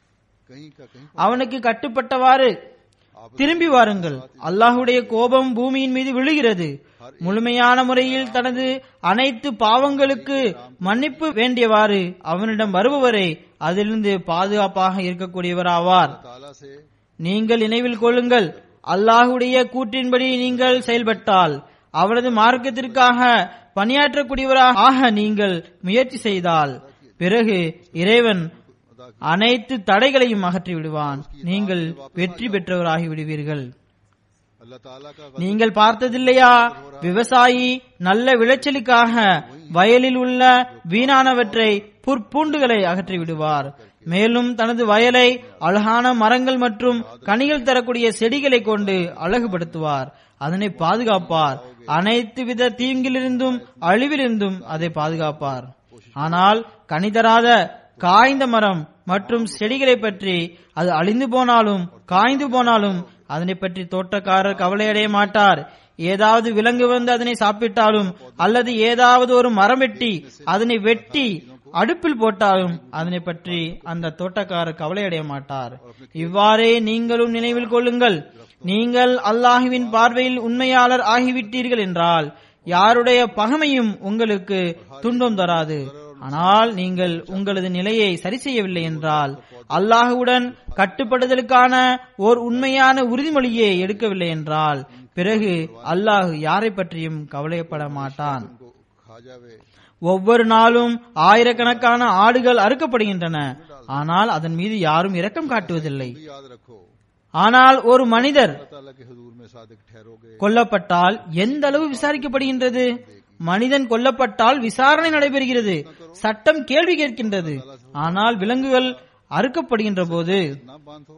कहीं का कहीं அவனுக்கு கட்டுப்பட்டவாறு திரும்பி வாருங்கள் அல்லாஹுடைய கோபம் பூமியின் மீது விழுகிறது முழுமையான முறையில் தனது அனைத்து பாவங்களுக்கு மன்னிப்பு வேண்டியவாறு அவனிடம் வருபவரை அதிலிருந்து பாதுகாப்பாக இருக்கக்கூடியவராவார் ताला से நீங்கள் நினைவில் கொள்ளுங்கள் அல்லாஹுடைய கூற்றின்படி நீங்கள் செயல்பட்டால் அவரது மார்க்கத்திற்காக பணியாற்றக்கூடியவராக ஆக நீங்கள் முயற்சி செய்தால் பிறகு இறைவன் அனைத்து தடைகளையும் அகற்றி விடுவான் நீங்கள் வெற்றி பெற்றவராகி விடுவீர்கள் अल्लाह ताला का நீங்கள் பார்த்ததில்லையா விவசாயி நல்ல விளைச்சலுக்காக வயலில் உள்ள வீணானவற்றை புற்பூண்டுகளை அகற்றி விடுவார் மேலும் தனது வயலை அழகான மரங்கள் மற்றும் கனிகள் தரக்கூடிய செடிகளை கொண்டு அழகுபடுத்துவார் அதனை பாதுகாப்பார் அனைத்து வித தீங்கிலிருந்தும் அழிவிலிருந்தும் அதை பாதுகாப்பார் ஆனால் கனி தராத காய்ந்த மரம் மற்றும் செடிகளை பற்றி அது அழிந்து போனாலும் காய்ந்து போனாலும் அதனை பற்றி தோட்டக்காரர் கவலையடைய மாட்டார் ஏதாவது விலங்கு வந்து அதனை சாப்பிட்டாலும் அல்லது ஏதாவது ஒரு மரம் வெட்டி அதனை வெட்டி அடுப்பில் போட்டாலும் அதனை பற்றி அந்த தோட்டக்காரர் கவலையடைய மாட்டார் இவ்வாறே நீங்களும் நினைவில் கொள்ளுங்கள் நீங்கள் அல்லாஹுவின் பார்வையில் உண்மையாளர் ஆகிவிட்டீர்கள் என்றால் யாருடைய பகமையும் உங்களுக்கு துன்பம் தராது ஆனால் நீங்கள் உங்களது நிலையை சரி செய்யவில்லை என்றால் அல்லாஹுடன் கட்டுப்படுதலுக்கான ஓர் உண்மையான உறுதிமொழியை எடுக்கவில்லை என்றால் பிறகு அல்லாஹ் யாரை பற்றியும் கவலைப்பட மாட்டான் उनको खा जावे ஒவ்வொரு நாளும் ஆயிரக்கணக்கான ஆடுகள் அறுக்கப்படுகின்றன ஆனால் அதன் மீது யாரும் இரக்கம் காட்டுவதில்லை भी याद रखो ஆனால் ஒரு மனிதர் अल्लाह ताला के हजूर में सादिक ठहरोगे கொல்லப்பட்டால் எந்த அளவு விசாரிக்கப்படுகின்றது மனிதன் கொல்லப்பட்டால் விசாரணை நடைபெறுகிறது சட்டம் கேள்வி கேட்கின்றது ஆனால் விலங்குகள் அறுக்கப்படுகின்ற போது ना बांधो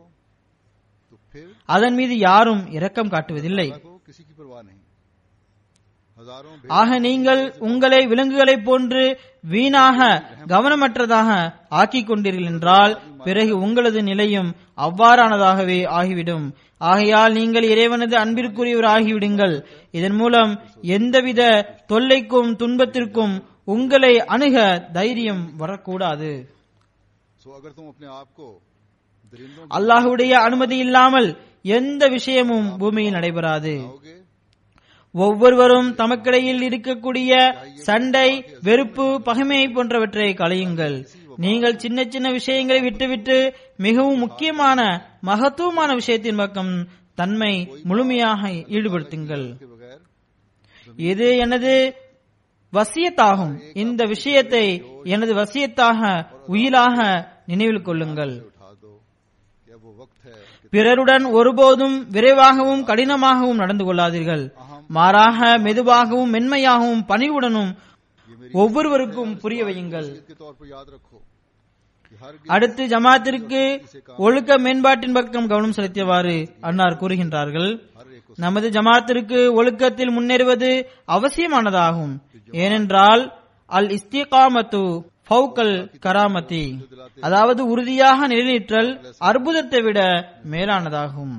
तो फिर அதன் மீது யாரும் இரக்கம் காட்டுவதில்லை को किसी की परवाह नहीं हजारों ஆக நீங்கள் உங்களை விலங்குகளைப் போன்று வீணாக கவனமற்றதாக ஆக்கிக் கொண்டீர்கள் என்றால் பிறகு உங்களது நிலையும் அவ்வாறானதாகவே ஆகிவிடும் ஆகையால் நீங்கள் இறைவனது அன்பிற்குரியவர் ஆகிவிடுங்கள் இதன் மூலம் எந்தவித தொல்லைக்கும் துன்பத்திற்கும் உங்களை அணுக தைரியம் வரக்கூடாது सो अगर तुम अपने आप को दरिंदों அல்லாஹுடைய அனுமதி இல்லாமல் எந்த விஷயமும் பூமியில் நடைபெறாது बनाओगे ஒவ்வொருவரும் தமக்கிடையில் இருக்கக்கூடிய சண்டை வெறுப்பு பகைமை போன்றவற்றை களையுங்கள் நீங்கள் சின்ன சின்ன விஷயங்களை விட்டுவிட்டு மிகவும் முக்கியமான மகத்துவமான விஷயத்தின் பக்கம் தன்மை முழுமையாக ஈடுபடுத்துங்கள் के बगैर இது எனது வசியத்தாகும் இந்த விஷயத்தை எனது வசியத்தாக உயிலாக நினைவில் கொள்ளுங்கள் उठा दो कि अब वो वक्त है कि பிறருடன் ஒருபோதும் விரைவாகவும் கடினமாகவும் நடந்து கொள்ளாதீர்கள் மாறாக மெதுவாகவும் மென்மையாகவும் பணிவுடனும் ஒவ்வொருவருக்கும் புரிய வையுங்கள் नसीहत के तौर पर याद रखो कि हर அடுத்து ஜமாத்திற்கு ஒழுக்க மேம்பாட்டின் பக்கம் கவனம் செலுத்தியவாறு அன்னார் கூறுகின்றார்கள் हर एक को நமது ஜமாத்திற்கு ஒழுக்கத்தில் முன்னேறுவது அவசியமானதாகும் ஏனென்றால் அல் இஸ்திகாமத்து ஃபவுக்கல் கராமதி அதாவது உறுதியாக நிலைநிற்றல் அற்புதத்தை விட மேலானதாகும்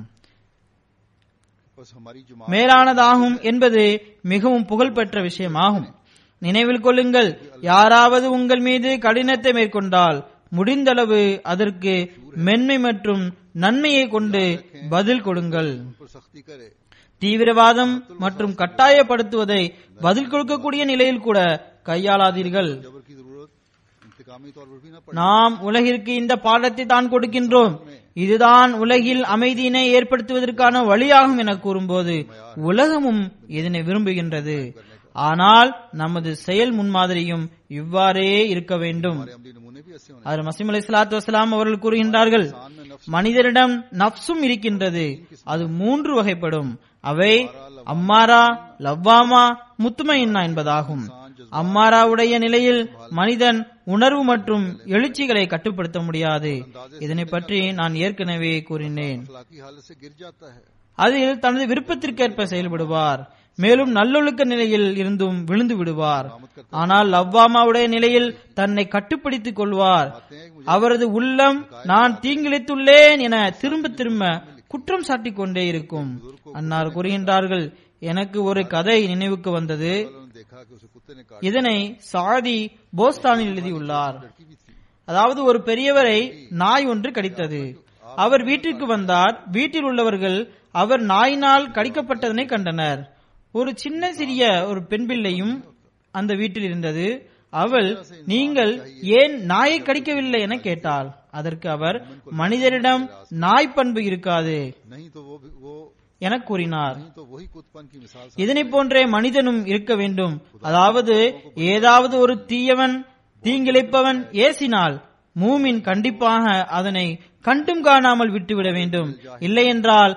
बस हमारी जुमा மேலானதாகும் என்பது மிகவும் புகழ்பெற்ற விஷயமாகும் நினைவில் கொள்ளுங்கள் யாராவது உங்கள் மீது கடினத்தை மேற்கொண்டால் முடிந்தளவு அதற்கு மென்மை மற்றும் நன்மையை கொண்டு பதில் கொடுங்கள் उन पर सख्ती करे தீவிரவாதம் மற்றும் கட்டாயப்படுத்துவதை பதில் கொடுக்கக்கூடிய நிலையில் கூட கையாளாதீர்கள் जबर की जरूरत इंतकामी तौर पर भी ना पड़े நாம் உலகிற்கு இந்த பாடத்தை தான் கொடுக்கின்றோம் இதுதான் உலகில் அமைதியினை ஏற்படுத்துவதற்கான வழியாகும் என கூறும்போது உலகமும் இதனை விரும்புகின்றது ஆனால் நமது செயல் முன்மாதிரியும் இவ்வாறே இருக்க வேண்டும் हमारे अमली नमूने भी ऐसे होने அதில் மசீம் அலி சலாத்து வசலாம் அவர்கள் கூறுகின்றார்கள் इंसान में नफ्स மனிதரிடம் நப்சும் இருக்கின்றது அது மூன்று வகைப்படும் அவை அம்மாரா லவ்வாமா முத்துமையின்னா என்பதாகும் அம்மாராவுடைய நிலையில் மனிதன் உணர்வு மற்றும் எழுச்சிகளை கட்டுப்படுத்த முடியாது இதனை பற்றி நான் ஏற்கனவே கூறினேன் अखलाकी हालत से गिर जाता है அதில் தனது விருப்பத்திற்கேற்ப செயல்படுவார் மேலும் நல்லொழுக்க நிலையில் இருந்தும் விழுந்து விடுவார் ஆனால் லவ்வாமாவுடைய நிலையில் தன்னை கட்டுப்படுத்திக் கொள்வார் அவரது உள்ளம் நான் தீங்கிழைத்துள்ளேன் என திரும்ப திரும்ப குற்றம் சாட்டிக் கொண்டே இருக்கும் அன்னார் கூறுகின்றார்கள் எனக்கு ஒரு கதை நினைவுக்கு வந்தது उन्होंने देखा कि उसे कुत्ते ने काट இதனை சாதி போஸ்தானில் எழுதியுள்ளார் लड़की भी थी அதாவது ஒரு பெரியவரை நாய் ஒன்று கடித்தது அவர் வீட்டிற்கு வந்தார் வீட்டில் உள்ளவர்கள் அவர் நாயினால் கடிக்கப்பட்டதனை கண்டனர் ஒரு சின்ன சிறிய ஒரு பெண் பிள்ளையும் அந்த வீட்டில் இருந்தது அவள் நீங்கள் ஏன் நாயை கடிக்கவில்லை என கேட்டாள் அதற்கு அவர் மனிதரிடம் நாய் பண்பு இருக்காது नहीं तो वो भी- वो என கூறினார் नहीं तो वही कुत्तपन की मिसाल இதனை போன்றே மனிதனும் இருக்க வேண்டும் அதாவது ஏதாவது ஒரு தீயவன் தீங்கிழைப்பவன் ஏசினால் மூமின் கண்டிப்பாக அதனை கண்டும் காணாமல் விட்டுவிட வேண்டும் இல்லையென்றால்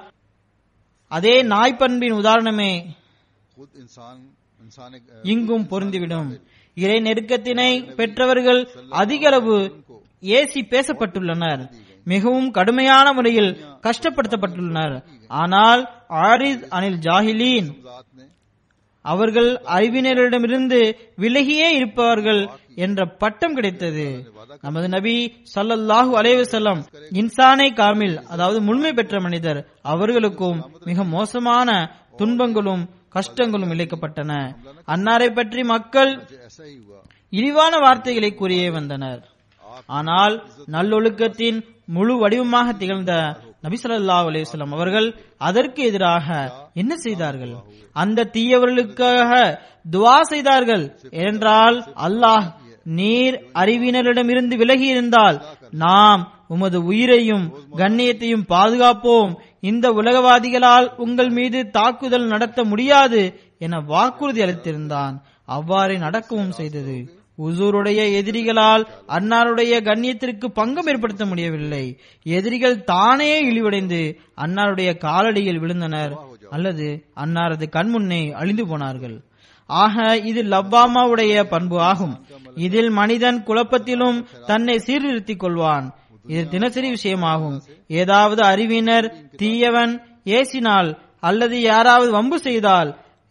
அதே நாய்ப்பண்பின் உதாரணமே खुद इंसान इंसान एक, अ, இங்கும் பொருந்திவிடும் இறை நெருக்கத்தினை பெற்றவர்கள் அதிகளவு ஏசி பேசப்பட்டுள்ளனர் மிகவும் கடுமையான முறையில் கஷ்டப்படுத்தப்பட்டுள்ளனர் ஆனால் ஆரிஸ் அனில் ஜாஹிலீன் जात ने அவர்கள் அறிவினரிடமிருந்து விலகியே இருப்பவர்கள் என்ற பட்டம் கிடைத்தது நமது நபி ஸல்லல்லாஹு அலைஹி வஸல்லம் இன்சானை காமில் அதாவது முழுமை பெற்ற மனிதர் அவர்களுக்கும் மிக மோசமான துன்பங்களும் கஷ்டங்களும் இழைக்கப்பட்டன அன்னாரை பற்றி மக்கள் जो ऐसा ही हुआ இழிவான வார்த்தைகளை கூறியே வந்தனர் ஆனால் நல்லொழுக்கத்தின் முழு வடிவமாக திகழ்ந்த நபி ஸல்லல்லாஹு அலைஹி வஸல்லம் அவர்கள் அதற்கு எதிராக என்ன செய்தார்கள் அந்த தீயவர்களுக்காக துவா செய்தார்கள் ஏனென்றால் அல்லாஹ் நீர் அறிவினரிடமிருந்து விலகி இருந்தால் நாம் உமது உயிரையும் கண்ணியத்தையும் பாதுகாப்போம் இந்த உலகவாதிகளால் உங்கள் மீது தாக்குதல் நடத்த முடியாது என வாக்குறுதி அளித்திருந்தான் அவ்வாறே நடக்கவும் செய்தது உசூருடைய எதிரிகளால் அன்னாருடைய கண்ணியத்திற்கு பங்கம் ஏற்படுத்த முடியவில்லை எதிரிகள் தானே இழிவடைந்து அன்னாருடைய காலடியில் விழுந்தனர் அல்லது அன்னாரது கண்முன்னே அழிந்து போனார்கள் ஆக இது லவ்வாமாவுடைய பண்பு ஆகும் இதில் மனிதன் குழப்பத்திலும் தன்னை சீர்திருத்திக் கொள்வான் இது தினசரி விஷயமாகும் ஏதாவது அறிவினர் தீயவன் ஏசினால் அல்லது யாராவது வம்பு செய்தால்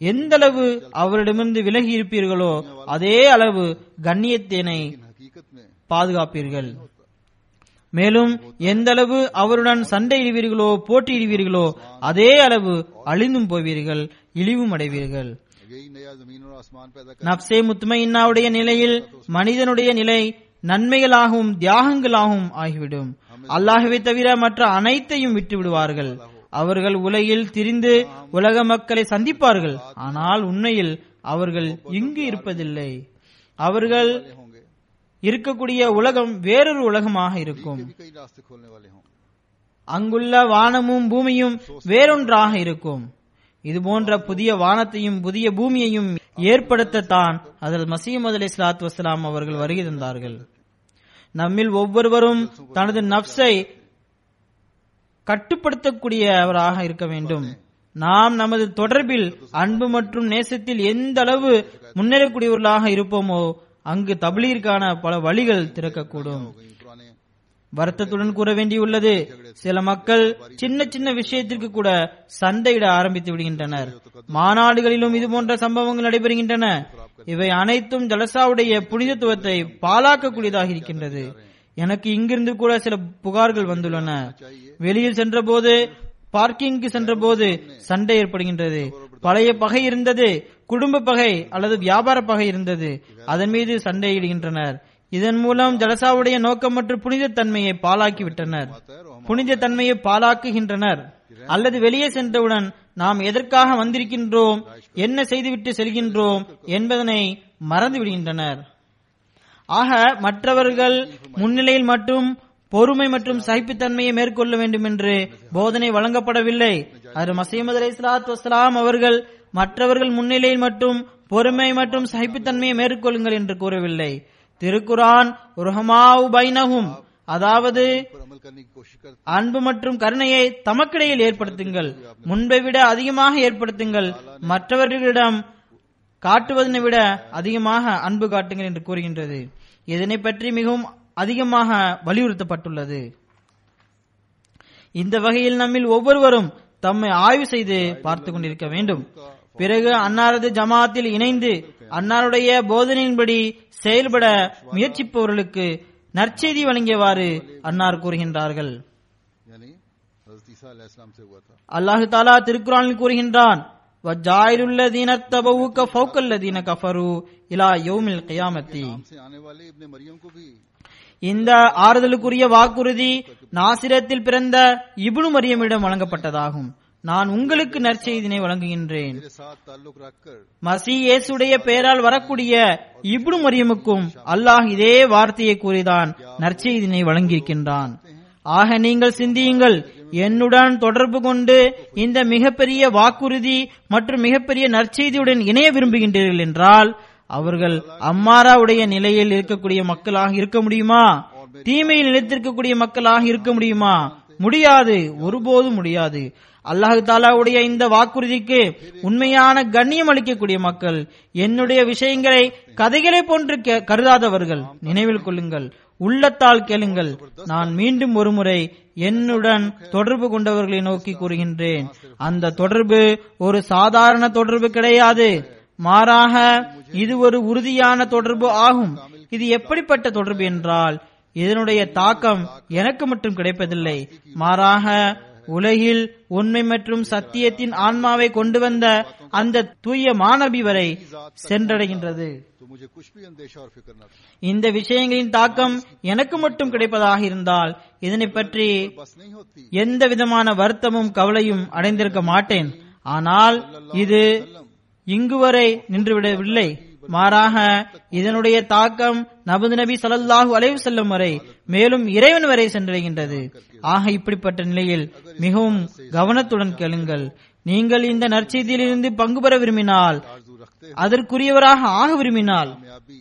எந்த அளவு அவரிடமிருந்து விலகி இருப்பீர்களோ அதே அளவு கண்ணியத்தினை लेकिन हकीकत में பாதுகாப்பீர்கள் மேலும் எந்த அளவு அவருடன் சண்டையிடுவீர்களோ போட்டியிடுவீர்களோ அதே அளவு அழிந்தும் போவீர்கள் இழிவும் அடைவீர்கள் यही नया जमीन और आसमान पैदा कर நப்சே முத்துமையின்னாவுடைய நிலையில் மனிதனுடைய நிலை நன்மைகளாகவும் தியாகங்களாகவும் ஆகிவிடும் அல்லாஹுவை தவிர மற்ற அனைத்தையும் விட்டு விடுவார்கள் அவர்கள் உலகில் திரிந்து உலக மக்களை சந்திப்பார்கள் ஆனால் உண்மையில் அவர்கள் இங்கு இருப்பதில்லை அவர்கள் वाले होंगे இருக்கக்கூடிய உலகம் வேறொரு உலகமாக இருக்கும் भी कई रास्ते खोलने वाले होंगे அங்குள்ள வானமும் பூமியும் வேறொன்றாக இருக்கும் இது போன்ற புதிய வானத்தையும் புதிய பூமியையும் ஏற்படுத்தத்தான் அதில் மசீமது அலி இஸ்லாத்து வசலாம் அவர்கள் வருகை தந்தார்கள் நம்மில் ஒவ்வொருவரும் தனது நப்சை கட்டுப்படுத்தக்கூடியவராக இருக்க வேண்டும் நாம் நமது தொடர்பில் அன்பு மற்றும் நேசத்தில் எந்த அளவு முன்னேறக்கூடியவர்களாக இருப்போமோ அங்கு தபிலீருக்கான பல வழிகள் திறக்கக்கூடும் कई पुराने வருத்தத்துடன் கூற வேண்டியுள்ளது சில மக்கள் சின்ன சின்ன விஷயத்திற்கு கூட சண்டையிட ஆரம்பித்து விடுகின்றனர் மாநாடுகளிலும் இது போன்ற சம்பவங்கள் நடைபெறுகின்றன இவை அனைத்தும் ஜலசாவுடைய புனிதத்துவத்தை பாழாக்கக்கூடியதாக இருக்கின்றது எனக்கு இங்கிருந்து கூட சில புகார்கள் வந்துள்ளன வெளியில் சென்றபோது பார்க்கிங்க்கு சென்றபோது சண்டை ஏற்படுகின்றது பழைய பகை இருந்தது குடும்ப பகை அல்லது வியாபார பகை இருந்தது அதன் மீது சண்டையிடுகின்றனர் இதன் மூலம் ஜலசாவுடைய நோக்கம் மற்றும் புனித தன்மையை பாழாக்கி விட்டனர் புனித தன்மையை பாழாக்குகின்றனர் அல்லது வெளியே சென்றவுடன் நாம் எதற்காக வந்திருக்கின்றோம் என்ன செய்துவிட்டு செல்கின்றோம் என்பதனை மறந்து விடுகின்றனர் ஆக மற்றவர்கள் முன்னிலையில் மட்டும் பொறுமை மற்றும் சகிப்புத்தன்மையை மேற்கொள்ள வேண்டும் என்று போதனை வழங்கப்படவில்லை அது மசீமது அலி இஸ்லாத் வஸ்லாம் அவர்கள் மற்றவர்கள் முன்னிலையில் மட்டும் பொறுமை மற்றும் சகிப்புத்தன்மையை மேற்கொள்ளுங்கள் என்று கூறவில்லை திருக்குரான் ருஹமாவு பைனஹும் அதாவது पर अमल करने की कोशिश करते அன்பு மற்றும் கருணையை தமக்கிடையில் ஏற்படுத்துங்கள் முன்பை விட அதிகமாக ஏற்படுத்துங்கள் மற்றவர்களிடம் காட்டுவதனை விட அதிகமாக அன்பு காட்டுங்கள் என்று கூறுகின்றது இதனை பற்றி மிகவும் அதிகமாக வலியுறுத்தப்பட்டுள்ளது இந்த வகையில் நம்மில் ஒவ்வொருவரும் தம்மை ஆய்வு செய்து பார்த்து கொண்டிருக்க வேண்டும் பிறகு அன்னாரது ஜமாத்தில் இணைந்து அன்னாருடைய போதனையின்படி செயல்பட முயற்சிப்பவர்களுக்கு நற்செய்தி வழங்கியவாறு அன்னார் கூறுகின்றார்கள் यानी हजरत ईसा अलैहिस्सलाम से हुआ था அல்லாஹு தாலா திருக்குறானில் கூறுகின்றான் வஜ்ஜாயிலுல்லதீன தபவுக ஃபௌகல்லதீன கஃபரு இலா யௌமில் கியாமத்தி नाम से आने वाले इब्ने मरियम को भी இந்த ஆறுதலுக்குரிய வாக்குறுதி நாசிரத்தில் பிறந்த இப்னு மரியமிடம் வழங்கப்பட்டதாகும் நான் உங்களுக்கு நற்செய்தினை வழங்குகின்றேன் मेरे साथ ताल्लुक रखकर மசி இயேசுடைய பெயரால் வரக்கூடிய இப்னு மரியமுக்கும் அல்லாஹ் இதே வார்த்தையை கூறிதான் நற்செய்தினை வழங்கியிருக்கின்றான் ஆக நீங்கள் சிந்தியுங்கள் என்னுடன் தொடர்பு கொண்டு இந்த மிகப்பெரிய வாக்குறுதி மற்றும் மிகப்பெரிய நற்செய்தியுடன் இணைய விரும்புகின்றீர்கள் என்றால் அவர்கள் அம்மாராவுடைய நிலையில் இருக்கக்கூடிய மக்களாக இருக்க முடியுமா தீமையில் நிலைத்திருக்கக்கூடிய மக்களாக இருக்க முடியுமா முடியாது ஒருபோதும் முடியாது அல்லாஹு தாலாவுடைய இந்த வாக்குறுதிக்கு உண்மையான கண்ணியம் அளிக்கக்கூடிய மக்கள் என்னுடைய விஷயங்களை கதைகளை போன்று கே- கருதாதவர்கள் நினைவில் கொள்ளுங்கள் உள்ளத்தால் கேளுங்கள் நான் மீண்டும் ஒருமுறை என்னுடன் தொடர்பு கொண்டவர்களை நோக்கி கூறுகின்றேன் அந்த தொடர்பு ஒரு சாதாரண தொடர்பு கிடையாது மாறாக இது ஒரு உறுதியான தொடர்பு ஆகும் இது எப்படிப்பட்ட தொடர்பு என்றால் இதனுடைய தாக்கம் எனக்கு மட்டும் கிடைப்பதில்லை மாறாக உலகில் உண்மை மற்றும் சத்தியத்தின் ஆன்மாவை கொண்டு வந்த அந்த தூய மாணவி வரை சென்றடைகின்றது तो मुझे कुछ भी अंदेशा और फिक्र न था இந்த விஷயங்களின் தாக்கம் எனக்கு மட்டும் கிடைப்பதாக இருந்தால் இதனை பற்றி बस नहीं होती எந்த விதமான வருத்தமும் கவலையும் அடைந்திருக்க மாட்டேன் ஆனால் இது இங்கு வரை நின்றுவிடவில்லை மாறாக இதனுடைய தாக்கம் நபது நபி ஸல்லல்லாஹு அலைஹி வஸல்லம் வரை மேலும் இறைவன் வரை சென்றடைகின்றது ஆக இப்படிப்பட்ட நிலையில் மிகவும் கவனத்துடன் கேளுங்கள் நீங்கள் இந்த நற்செய்தியிலிருந்து பங்கு பெற விரும்பினால் आरजू रखते அதற்குரியவராக ஆக விரும்பினால் कामयाबी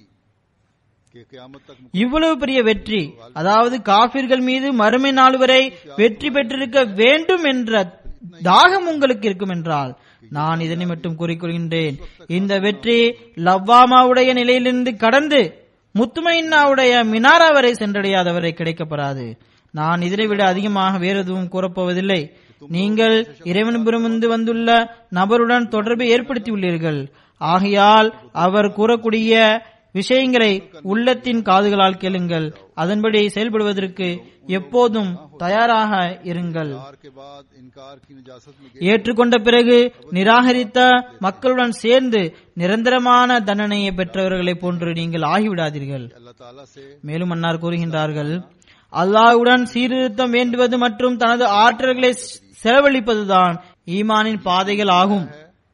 के क्यामत तक இவ்வளவு பெரிய வெற்றி அதாவது காபிர்கள் மீது மறுமை நாள் வரை வெற்றி பெற்றிருக்க வேண்டும் என்ற தாகம் உங்களுக்கு இருக்கும் என்றால் நான் இதனை மட்டும் கூறிக்கொள்கின்றேன் இந்த வெற்றி லவ்வாமாவுடைய நிலையிலிருந்து கடந்து முத்துமைன்னாவுடைய மினாரா வரை சென்றடையாதவரை கிடைக்கப்பெறாது நான் இதனை விட அதிகமாக வேறு எதுவும் கூறப்போவதில்லை நீங்கள் இறைவனிடமிருந்து வந்துள்ள நபருடன் தொடர்பை ஏற்படுத்தியுள்ளீர்கள் ஆகையால் அவர் கூறக்கூடிய விஷயங்களை உள்ளத்தின் காதுகளால் கேளுங்கள் அதன்படி செயல்படுவதற்கு எப்போதும் தயாராக இருங்கள் इनकार के बाद इनकार की निजासत में ஏற்றுக்கொண்ட பிறகு நிராகரித்த மக்களுடன் சேர்ந்து நிரந்தரமான தண்டனையை பெற்றவர்களைப் போன்று நீங்கள் ஆகிவிடாதீர்கள் अल्लाह ताला से மேலும் அன்னார் கூறுகின்றார்கள் அல்லாஹ்வுடன் சீர்திருத்தம் வேண்டுவது மற்றும் தனது ஆற்றல்களை செலவழிப்பதுதான் ஈமானின் பாதைகள் ஆகும்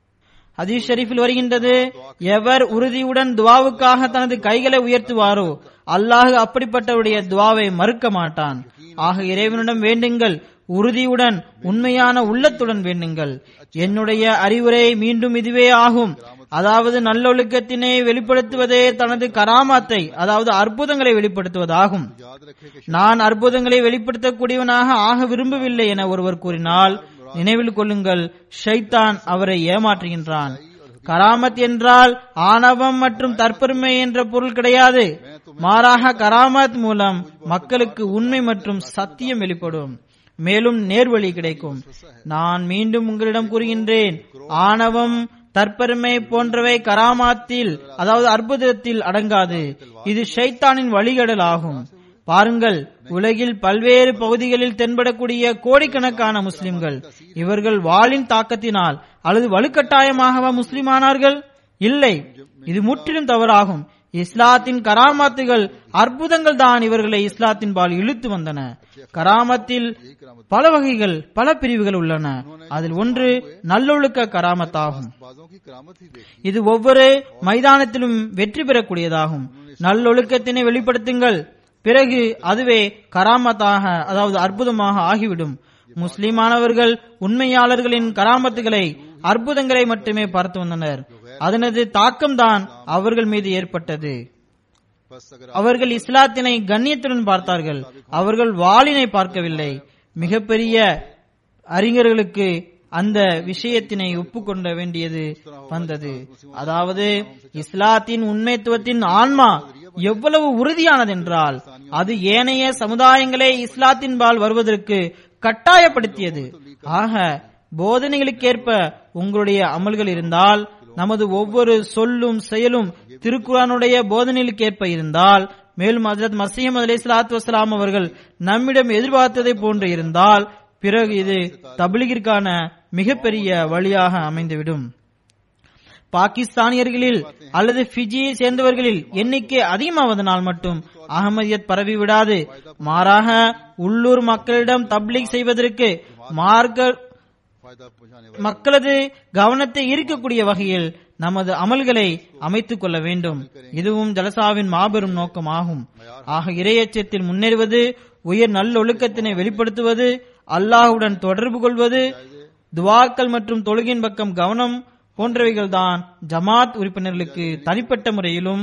ஹதீஸ் ஷரீஃபில் வருகின்றது எவர் உறுதியுடன் துவாவுக்காக தனது கைகளை உயர்த்துவாரோ அல்லாஹ் அப்படிப்பட்டவருடைய துவாவை மறுக்க மாட்டான் ஆக இறைவனிடம் வேண்டுங்கள் உறுதியுடன் உண்மையான உள்ளத்துடன் வேண்டுங்கள் என்னுடைய அறிவுரை மீண்டும் இதுவே ஆகும் அதாவது நல்லொழுக்கத்தினை வெளிப்படுத்துவதே தனது கராமாத்தை அதாவது அற்புதங்களை வெளிப்படுத்துவதாகும் याद रखे कि நான் அற்புதங்களை வெளிப்படுத்தக்கூடியவனாக ஆக விரும்பவில்லை என ஒருவர் கூறினால் நினைவில் கொள்ளுங்கள் ஷைத்தான் அவரை ஏமாற்றுகின்றான் கராமத் என்றால் ஆணவம் மற்றும் தற்பெருமை என்ற பொருள் கிடையாது மாறாக கராமத் மூலம் மக்களுக்கு உண்மை மற்றும் சத்தியம் வெளிப்படும் மேலும் நேர்வழி கிடைக்கும் நான் மீண்டும் உங்களிடம் கூறுகின்றேன் ஆணவம் தற்பெருமை போன்றவை கராமாத்தில் அதாவது அற்புதத்தில் அடங்காது இது ஷைத்தானின் வழிகடல் ஆகும் பாருங்கள் உலகில் பல்வேறு பகுதிகளில் தென்படக்கூடிய கோடிக்கணக்கான முஸ்லிம்கள் இவர்கள் வாளின் தாக்கத்தினால் அல்லது வலுக்கட்டாயமாகவா முஸ்லிமானார்கள் இல்லை இது முற்றிலும் தவறாகும் இஸ்லாத்தின் கராமத்துகள் அற்புதங்கள் தான் இவர்களை இஸ்லாத்தின் பால் இழுத்து வந்தன கராமத்தில் பல வகைகள் பல பிரிவுகள் உள்ளன அதில் ஒன்று நல்லொழுக்க கராமத்தாகும் बाजों की करामत ही देखी இது ஒவ்வொரு மைதானத்திலும் வெற்றி பெறக்கூடியதாகும் நல்லொழுக்கத்தினை வெளிப்படுத்துங்கள் பிறகு அதுவே கராமத்தாக அதாவது அற்புதமாக ஆகிவிடும் முஸ்லிமானவர்கள் உண்மையாளர்களின் கராமத்துகளை அற்புதங்களை மட்டுமே பார்த்து வந்தனர் அதனது தாக்கம்தான் அவர்கள் மீது ஏற்பட்டது बस अगर அவர்கள் இஸ்லாத்தினை கண்ணியத்துடன் பார்த்தார்கள் அவர்கள் வாளினை பார்க்கவில்லை மிகப்பெரிய அறிஞர்களுக்கு அந்த விஷயத்தினை ஒப்புக்கொண்ட வேண்டியது வந்தது அதாவது இஸ்லாத்தின் உண்மைத்துவத்தின் ஆன்மா எவ்வளவு உறுதியானதென்றால் அது ஏனைய சமுதாயங்களே இஸ்லாத்தின்பால் வருவதற்கு கட்டாயப்படுத்தியது ஆக போதனைகளுக்கேற்ப உங்களுடைய அமல்கள் இருந்தால் நமது ஒவ்வொரு சொல்லும் செயலும் திருக்குறானுடைய போதனைகளுக்கேற்ப இருந்தால் மேலும் ஹஜரத் மசீம் அலி சலாத்து வசலாம் அவர்கள் நம்மிடம் எதிர்பார்த்ததை போன்று இருந்தால் பிறகு இது தபிலிகிற்கான மிகப்பெரிய வழியாக அமைந்துவிடும் பாகிஸ்தானியர்களில் அல்லது பிஜியை சேர்ந்தவர்களில் எண்ணிக்கை அதிகமாவதனால் மட்டும் அகமதியத் பரவி விடாது மாறாக உள்ளூர் மக்களிடம் தப்லீக் செய்வதற்கு மார்க்க फायदा पहुंचाने वाले மக்களது கவனத்தை ஈர்க்கக்கூடிய வகையில் நமது அமல்களை அமைத்துக் கொள்ள வேண்டும் இதுவும் ஜலசாவின் மாபெரும் நோக்கமாகும் ஆக இரையச்சத்தில் முன்னேறுவது உயர் நல்லொழுக்கத்தினை வெளிப்படுத்துவது அல்லாஹுடன் தொடர்பு கொள்வது துவாக்கள் மற்றும் தொழுகின் பக்கம் கவனம் போன்றவைகள்தான் ஜமாத் உறுப்பினர்களுக்கு தனிப்பட்ட முறையிலும்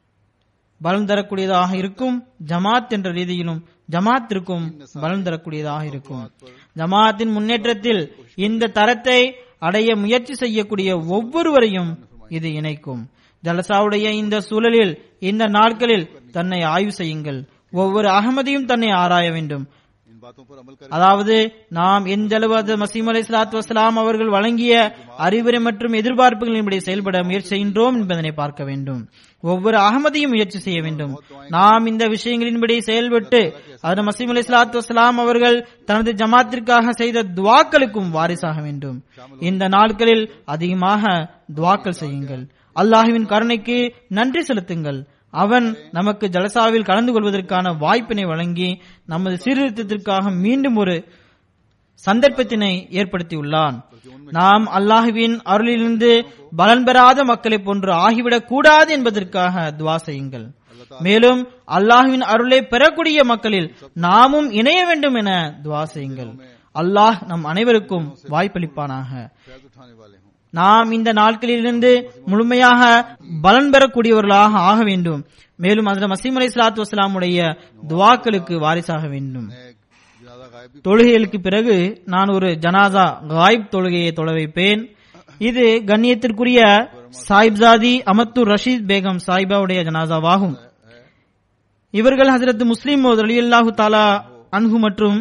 பலன் தரக்கூடியதாக இருக்கும் ஜமாத் என்ற ரீதியிலும் ஜமாத்திற்கும் பலன் தரக்கூடியதாக இருக்கும் ஜமாத்தின் முன்னேற்றத்தில் இந்த தரத்தை அடைய முயற்சி செய்யக்கூடிய ஒவ்வொருவரையும் இது இணைக்கும் ஜலசாவுடைய இந்த சூழலில் இந்த நாட்களில் தன்னை ஆய்வு செய்யுங்கள் ஒவ்வொரு அகமதியும் தன்னை ஆராய வேண்டும் इन बातों पर अमल कर அதாவது நாம் எந்தளவு மசீம் அலி சலாத்து வசலாம் அவர்கள் வழங்கிய அறிவுரை மற்றும் எதிர்பார்ப்புகளின்படி செயல்பட முயற்சி செய்கின்றோம் என்பதனை பார்க்க வேண்டும் ஒவ்வொரு அகமதியும் முயற்சி செய்ய வேண்டும் நாம் இந்த விஷயங்களின்படி செயல்பட்டு அது மசீம் அலி சலாத்து வசலாம் அவர்கள் தனது ஜமாத்திற்காக செய்த துவாக்களுக்கும் வாரிசாக வேண்டும் இந்த நாட்களில் அதிகமாக துவாக்கள் செய்யுங்கள் அல்லாஹுவின் கருணைக்கு நன்றி செலுத்துங்கள் அவன் நமக்கு ஜலசாவில் கலந்து கொள்வதற்கான வாய்ப்பினை வழங்கி நமது சீர்திருத்தத்திற்காக மீண்டும் ஒரு சந்தர்ப்பத்தினை ஏற்படுத்தியுள்ளான் நாம் அல்லாஹுவின் அருளிலிருந்து பலன் பெறாத மக்களைப் போன்று ஆகிவிடக் கூடாது என்பதற்காக துவா செய்யுங்கள் மேலும் அல்லாஹுவின் அருளை பெறக்கூடிய மக்களில் நாமும் இணைய வேண்டும் என துவா செய்யுங்கள் அல்லாஹ் நம் அனைவருக்கும் வாய்ப்பளிப்பானாக फैज उठाने वाले हों நாம் இந்த நாட்களிலிருந்து முழுமையாக பலன் பெறக்கூடியவர்களாக ஆக வேண்டும் மேலும் அதில் மசீம் அலி சலாத்து வசலாமுடைய துவாக்களுக்கு வாரிசாக வேண்டும் मैं जनाजा गायब भी தொழுகைகளுக்கு பிறகு நான் ஒரு ஜனாசா காயிப் தொழுகையை தொழ வைப்பேன் இது கண்ணியத்திற்குரிய சாயிப்சாதி அமத்து ரஷீத் பேகம் சாயிபாவுடைய ஜனாசாவாகும் இவர்கள் ஹசரத் முஸ்லிம் அலியல்லாஹு தாலா அன்ஹு மற்றும்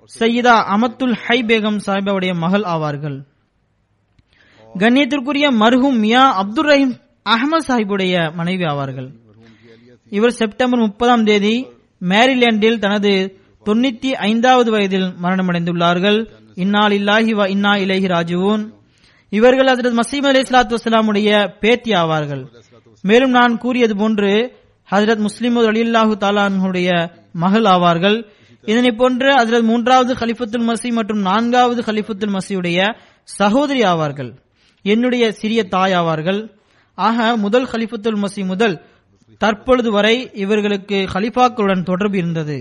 சையீதா அமத்துல் ஹை பேகம் சாஹிபாவுடைய மகள் ஆவார்கள் கண்ணியத்திற்குரிய மர்ஹூம் மியா அப்துல் ரஹீம் அகமது சாஹிபுடைய மனைவி ஆவார்கள் मरहूम की अहलिया थी இவர் செப்டம்பர் முப்பதாம் தேதி மேரிலாண்டில் தனது தொண்ணூத்தி ஐந்தாவது வயதில் மரணமடைந்துள்ளார்கள் இன்னால் இல்லாஹி வ இன்னா இலைஹி ராஜுவூன் இவர்கள் ஹசரத் மசீம் அலி இஸ்லாத்து வஸ்லாமுடைய பேத்தி ஆவார்கள் மேலும் நான் கூறியது போன்று ஹசரத் முஸ்லிம் அலில்லாஹு தாலானுடைய மகள் ஆவார்கள் இதனை போன்று ஹசரத் மூன்றாவது ஹலிஃபத்துல் மசி மற்றும் நான்காவது ஹலிஃபத்துல் மசியுடைய சகோதரி ஆவார்கள் என்னுடைய சிறிய தாய் ஆவார்கள் ஆக முதல் ஹலிஃபத்துல் மசி முதல் தற்பொழுது வரை இவர்களுக்கு ஹலிஃபாக்களுடன் தொடர்பு இருந்தது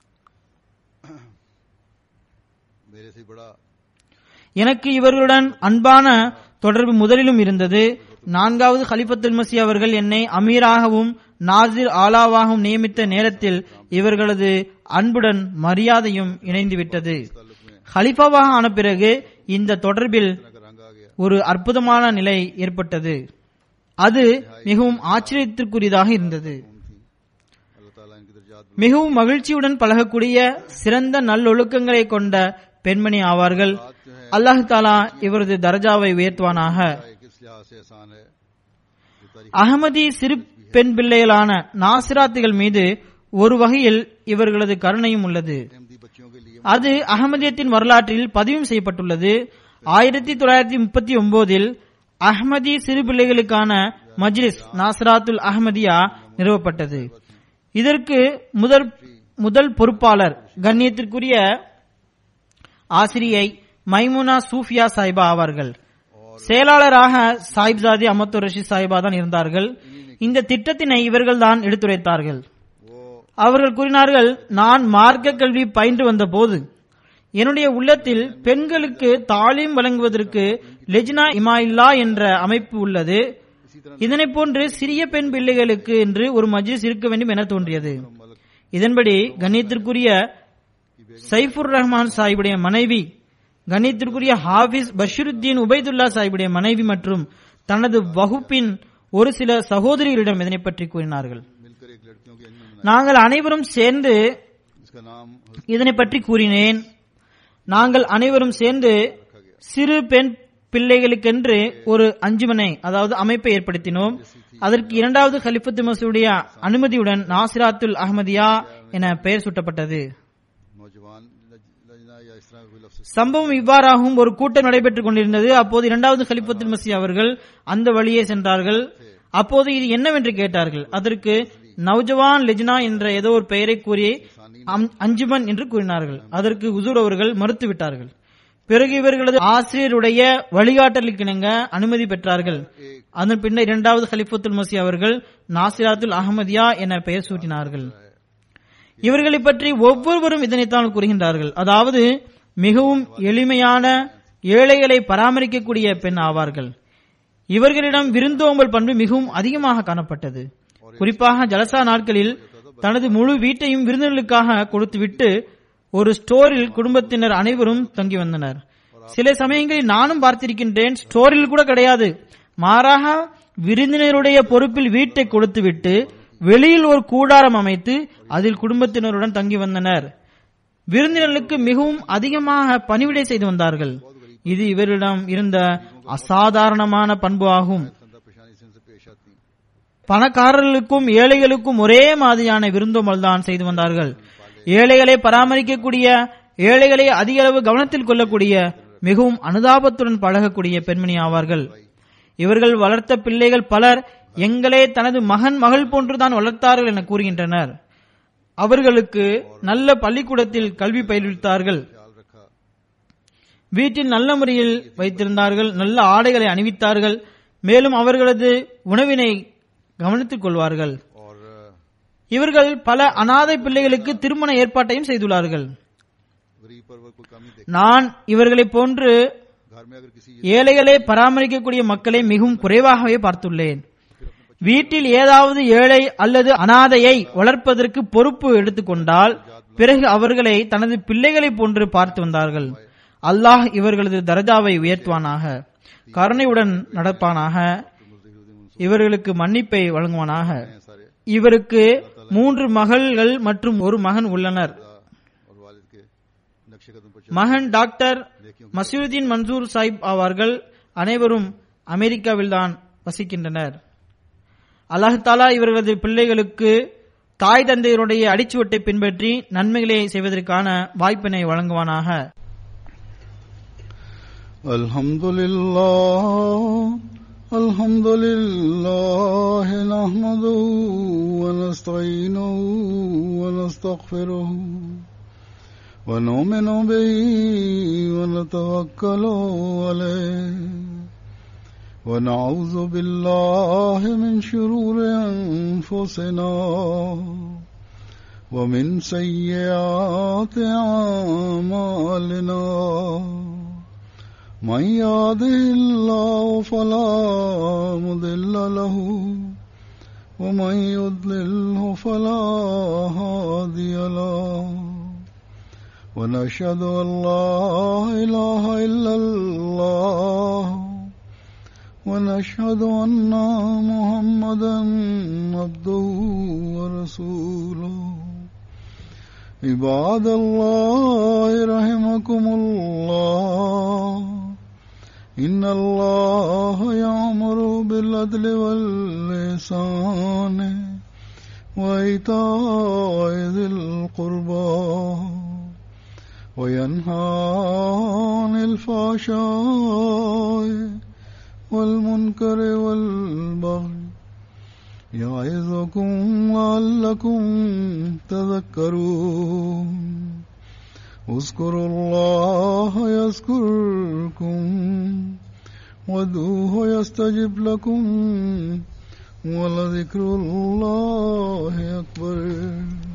मेरे से बड़ा எனக்கு இவர்களுடன் அன்பான தொடர்பு முதலிலும் இருந்தது நான்காவது ஹலிஃபத்துல் மசி அவர்கள் என்னை அமீராகவும் நாசிர் ஆலாவாகவும் நியமித்த நேரத்தில் இவர்களது அன்புடன் மரியாதையும் இணைந்துவிட்டது ஹலிஃபாவாக ஆன பிறகு இந்த தொடர்பில் का रंग आ गया ஒரு அற்புதமான நிலை ஏற்பட்டது அது மிகவும் ஆச்சரியத்திற்குரியதாக இருந்தது थी अल्लाह ताला इनकी दर्जात மிகவும் மகிழ்ச்சியுடன் பழகக்கூடிய சிறந்த நல்லொழுக்கங்களை கொண்ட பெண்மணி ஆவார்கள் அல்லாஹ் தாலா இவரது தர்ஜாவை உயர்த்துவானாக एक इस लिहाज से आसान है जो तारीख அகமதி சிறு பெண் பிள்ளைகளான நாசிராத்துகள் மீது ஒரு வகையில் இவர்களது கருணையும் உள்ளது अहमदी बच्चियों के लिए அது அகமதியத்தின் வரலாற்றில் பதிவும் செய்யப்பட்டுள்ளது ஆயிரத்தி தொள்ளாயிரத்தி முப்பத்தி ஒன்பதில் அஹ்மதி சிறு பிள்ளைகளுக்கான மஜ்லிஸ் நாசராத்துல் அஹ்மதியா நிறுவப்பட்டது இதற்கு முதல் முதல் பொறுப்பாளர் கண்ணியத்திற்குரிய ஆசிரியை மைமுனா சூஃபியா சாஹிபா ஆவார்கள் செயலாளராக சாஹிப்சாதி அமத்து ரஷீத் சாஹிபா தான் இருந்தார்கள் இந்த திட்டத்தினை இவர்கள் தான் எடுத்துரைத்தார்கள் वो அவர்கள் கூறினார்கள் நான் மார்க்க கல்வி பயின்று வந்த போது என்னுடைய உள்ளத்தில் பெண்களுக்கு தாலீம் வழங்குவதற்கு லெஜ்னா இமாயில்லா என்ற அமைப்பு உள்ளது இதனை போன்று சிறிய பெண் பிள்ளைகளுக்கு என்று ஒரு மஜ்லிஸ் இருக்க வேண்டும் என தோன்றியது இதன்படி கண்ணியத்திற்குரிய சைஃபுர் ரஹ்மான் சாஹிபுடைய மனைவி கண்ணியத்திற்குரிய ஹாஃபிஸ் பஷீருத்தீன் உபைதுல்லா சாஹிபுடைய மனைவி மற்றும் தனது வகுப்பின் ஒரு சில சகோதரிகளிடம் இதனை பற்றி கூறினார்கள் मिलकर एक लड़कियों की अंजुमन நாங்கள் அனைவரும் சேர்ந்து बनाई इसका नाम இதனை பற்றி கூறினேன் நாங்கள் அனைவரும் சேர்ந்து சிறு பெண் பிள்ளைகளுக்கென்று ஒரு அஞ்சுமனை அதாவது அமைப்பை ஏற்படுத்தினோம் அதற்கு இரண்டாவது கலிஃபத்து மசூடைய அனுமதியுடன் நாசிராத்துல் அஹ்மதியா என பெயர் சூட்டப்பட்டது नौजवान लज- लजना या इस तरह का कोई लफ्ज சம்பவம் இவ்வாறாகவும் ஒரு கூட்டம் நடைபெற்றுக் கொண்டிருந்தது அப்போது இரண்டாவது கலிஃபத்துல் மசி அவர்கள் அந்த வழியே சென்றார்கள் அப்போது இது என்னவென்று கேட்டார்கள் அதற்கு நவ்ஜவான் லெஜ்னா என்ற ஏதோ ஒரு பெயரை கூறி அம்- அஞ்சுமன் என்று கூறினார்கள் அதற்கு உசூர் அவர்கள் மறுத்துவிட்டார்கள் பிறகு இவர்களது ஆசிரியருடைய வழிகாட்டலுக்கிணங்க அனுமதி பெற்றார்கள் அதன் பின்னர் இரண்டாவது கலிஃபத்துல் மசி அவர்கள் நாசிராத்துல் அஹமதியா என பெயர் சூட்டினார்கள் இவர்களை பற்றி ஒவ்வொருவரும் இதனைத்தான் கூறுகின்றார்கள் அதாவது மிகவும் எளிமையான ஏழைகளை பராமரிக்கக்கூடிய பெண் ஆவார்கள் இவர்களிடம் விருந்தோம்பல் பண்பு மிகவும் அதிகமாக காணப்பட்டது குறிப்பாக ஜலசா நாட்களில் தனது முழு வீட்டையும் விருந்தினர்களுக்காக கொடுத்துவிட்டு ஒரு ஸ்டோரில் குடும்பத்தினர் அனைவரும் தங்கி வந்தனர் சில சமயங்களில் நானும் பார்த்திருக்கின்றேன் ஸ்டோரில் கூட கிடையாது மாறாக விருந்தினருடைய பொறுப்பில் வீட்டை கொடுத்துவிட்டு வெளியில் ஒரு கூடாரம் அமைத்து அதில் குடும்பத்தினருடன் தங்கி வந்தனர் விருந்தினர்களுக்கு மிகவும் அதிகமாக பணிவிடை செய்து வந்தார்கள் இது இவரிடம் இருந்த அசாதாரணமான பண்பு ஆகும் खंदा पेशानी से इनसे पेश आती பணக்காரர்களுக்கும் ஏழைகளுக்கும் ஒரே மாதிரியான விருந்தோம்பல் தான் செய்து வந்தார்கள் ஏழைகளை பராமரிக்கக்கூடிய ஏழைகளை அதிக அளவு கவனத்தில் கொள்ளக்கூடிய மிகவும் அனுதாபத்துடன் பழகக்கூடிய பெண்மணி ஆவார்கள் இவர்கள் வளர்த்த பிள்ளைகள் பலர் எங்களே தனது மகன் மகள் போன்றுதான் வளர்த்தார்கள் என கூறுகின்றனர் அவர்களுக்கு நல்ல பள்ளிக்கூடத்தில் கல்வி பயிற்றுவித்தார்கள் ख्याल रखा வீட்டில் நல்ல முறையில் வைத்திருந்தார்கள் நல்ல ஆடைகளை அணிவித்தார்கள் மேலும் அவர்களது உணவினை கவனித்துக் கொள்வார்கள் और अ, இவர்கள் பல அனாதை பிள்ளைகளுக்கு திருமண ஏற்பாட்டையும் செய்துள்ளார்கள் गरीब पर वो कोई कमी देख நான் இவர்களைப் போன்று घर में अगर किसी ஏழைகளை பராமரிக்கக்கூடிய மக்களை மிகவும் குறைவாகவே பார்த்துள்ளேன் வீட்டில் ஏதாவது ஏழை அல்லது அனாதையை வளர்ப்பதற்கு பொறுப்பு எடுத்துக்கொண்டால் பிறகு அவர்களை தனது பிள்ளைகளைப் போன்று பார்த்து வந்தார்கள் அல்லாஹ் இவர்களது தரஜாவை உயர்த்துவானாக கருணையுடன் நடப்பானாக இவர்களுக்கு மன்னிப்பை வழங்குவானாக हैं सारे இவருக்கு மூன்று மகள்கள் மற்றும் ஒரு மகன் உள்ளனர் और वालिद के नक्शे மகன் டாக்டர் மசூருதீன் மன்சூர் சாஹிப் ஆவார்கள் அனைவரும் அமெரிக்காவில்தான் வசிக்கின்றனர் அல்லாஹ் தாலா இவர்களது பிள்ளைகளுக்கு தாய் தந்தையருடைய அடிச்சுவட்டை பின்பற்றி நன்மைகளை செய்வதற்கான வாய்ப்பினை வழங்குவானாக الحمد لله الحمد لله نحمده ونستعينه ونستغفره ونؤمن به ونتوكل عليه ونعوذ بالله من شرور أنفسنا ومن سيئات أعمالنا من يهده الله فلا مضل له ومن يضلله فلا هادي له ونشهد ان لا اله الا الله ونشهد ان محمدا عبده ورسوله عباد الله رحمكم الله إن الله يأمر بالعدل واللسان وإيتاء ذي القربى وينهى عن الفحشاء والمنكر والبغي يعظكم لعلكم تذكرون اذكروا الله يذكركم وادعوه يستجب لكم ولذكر الله أكبر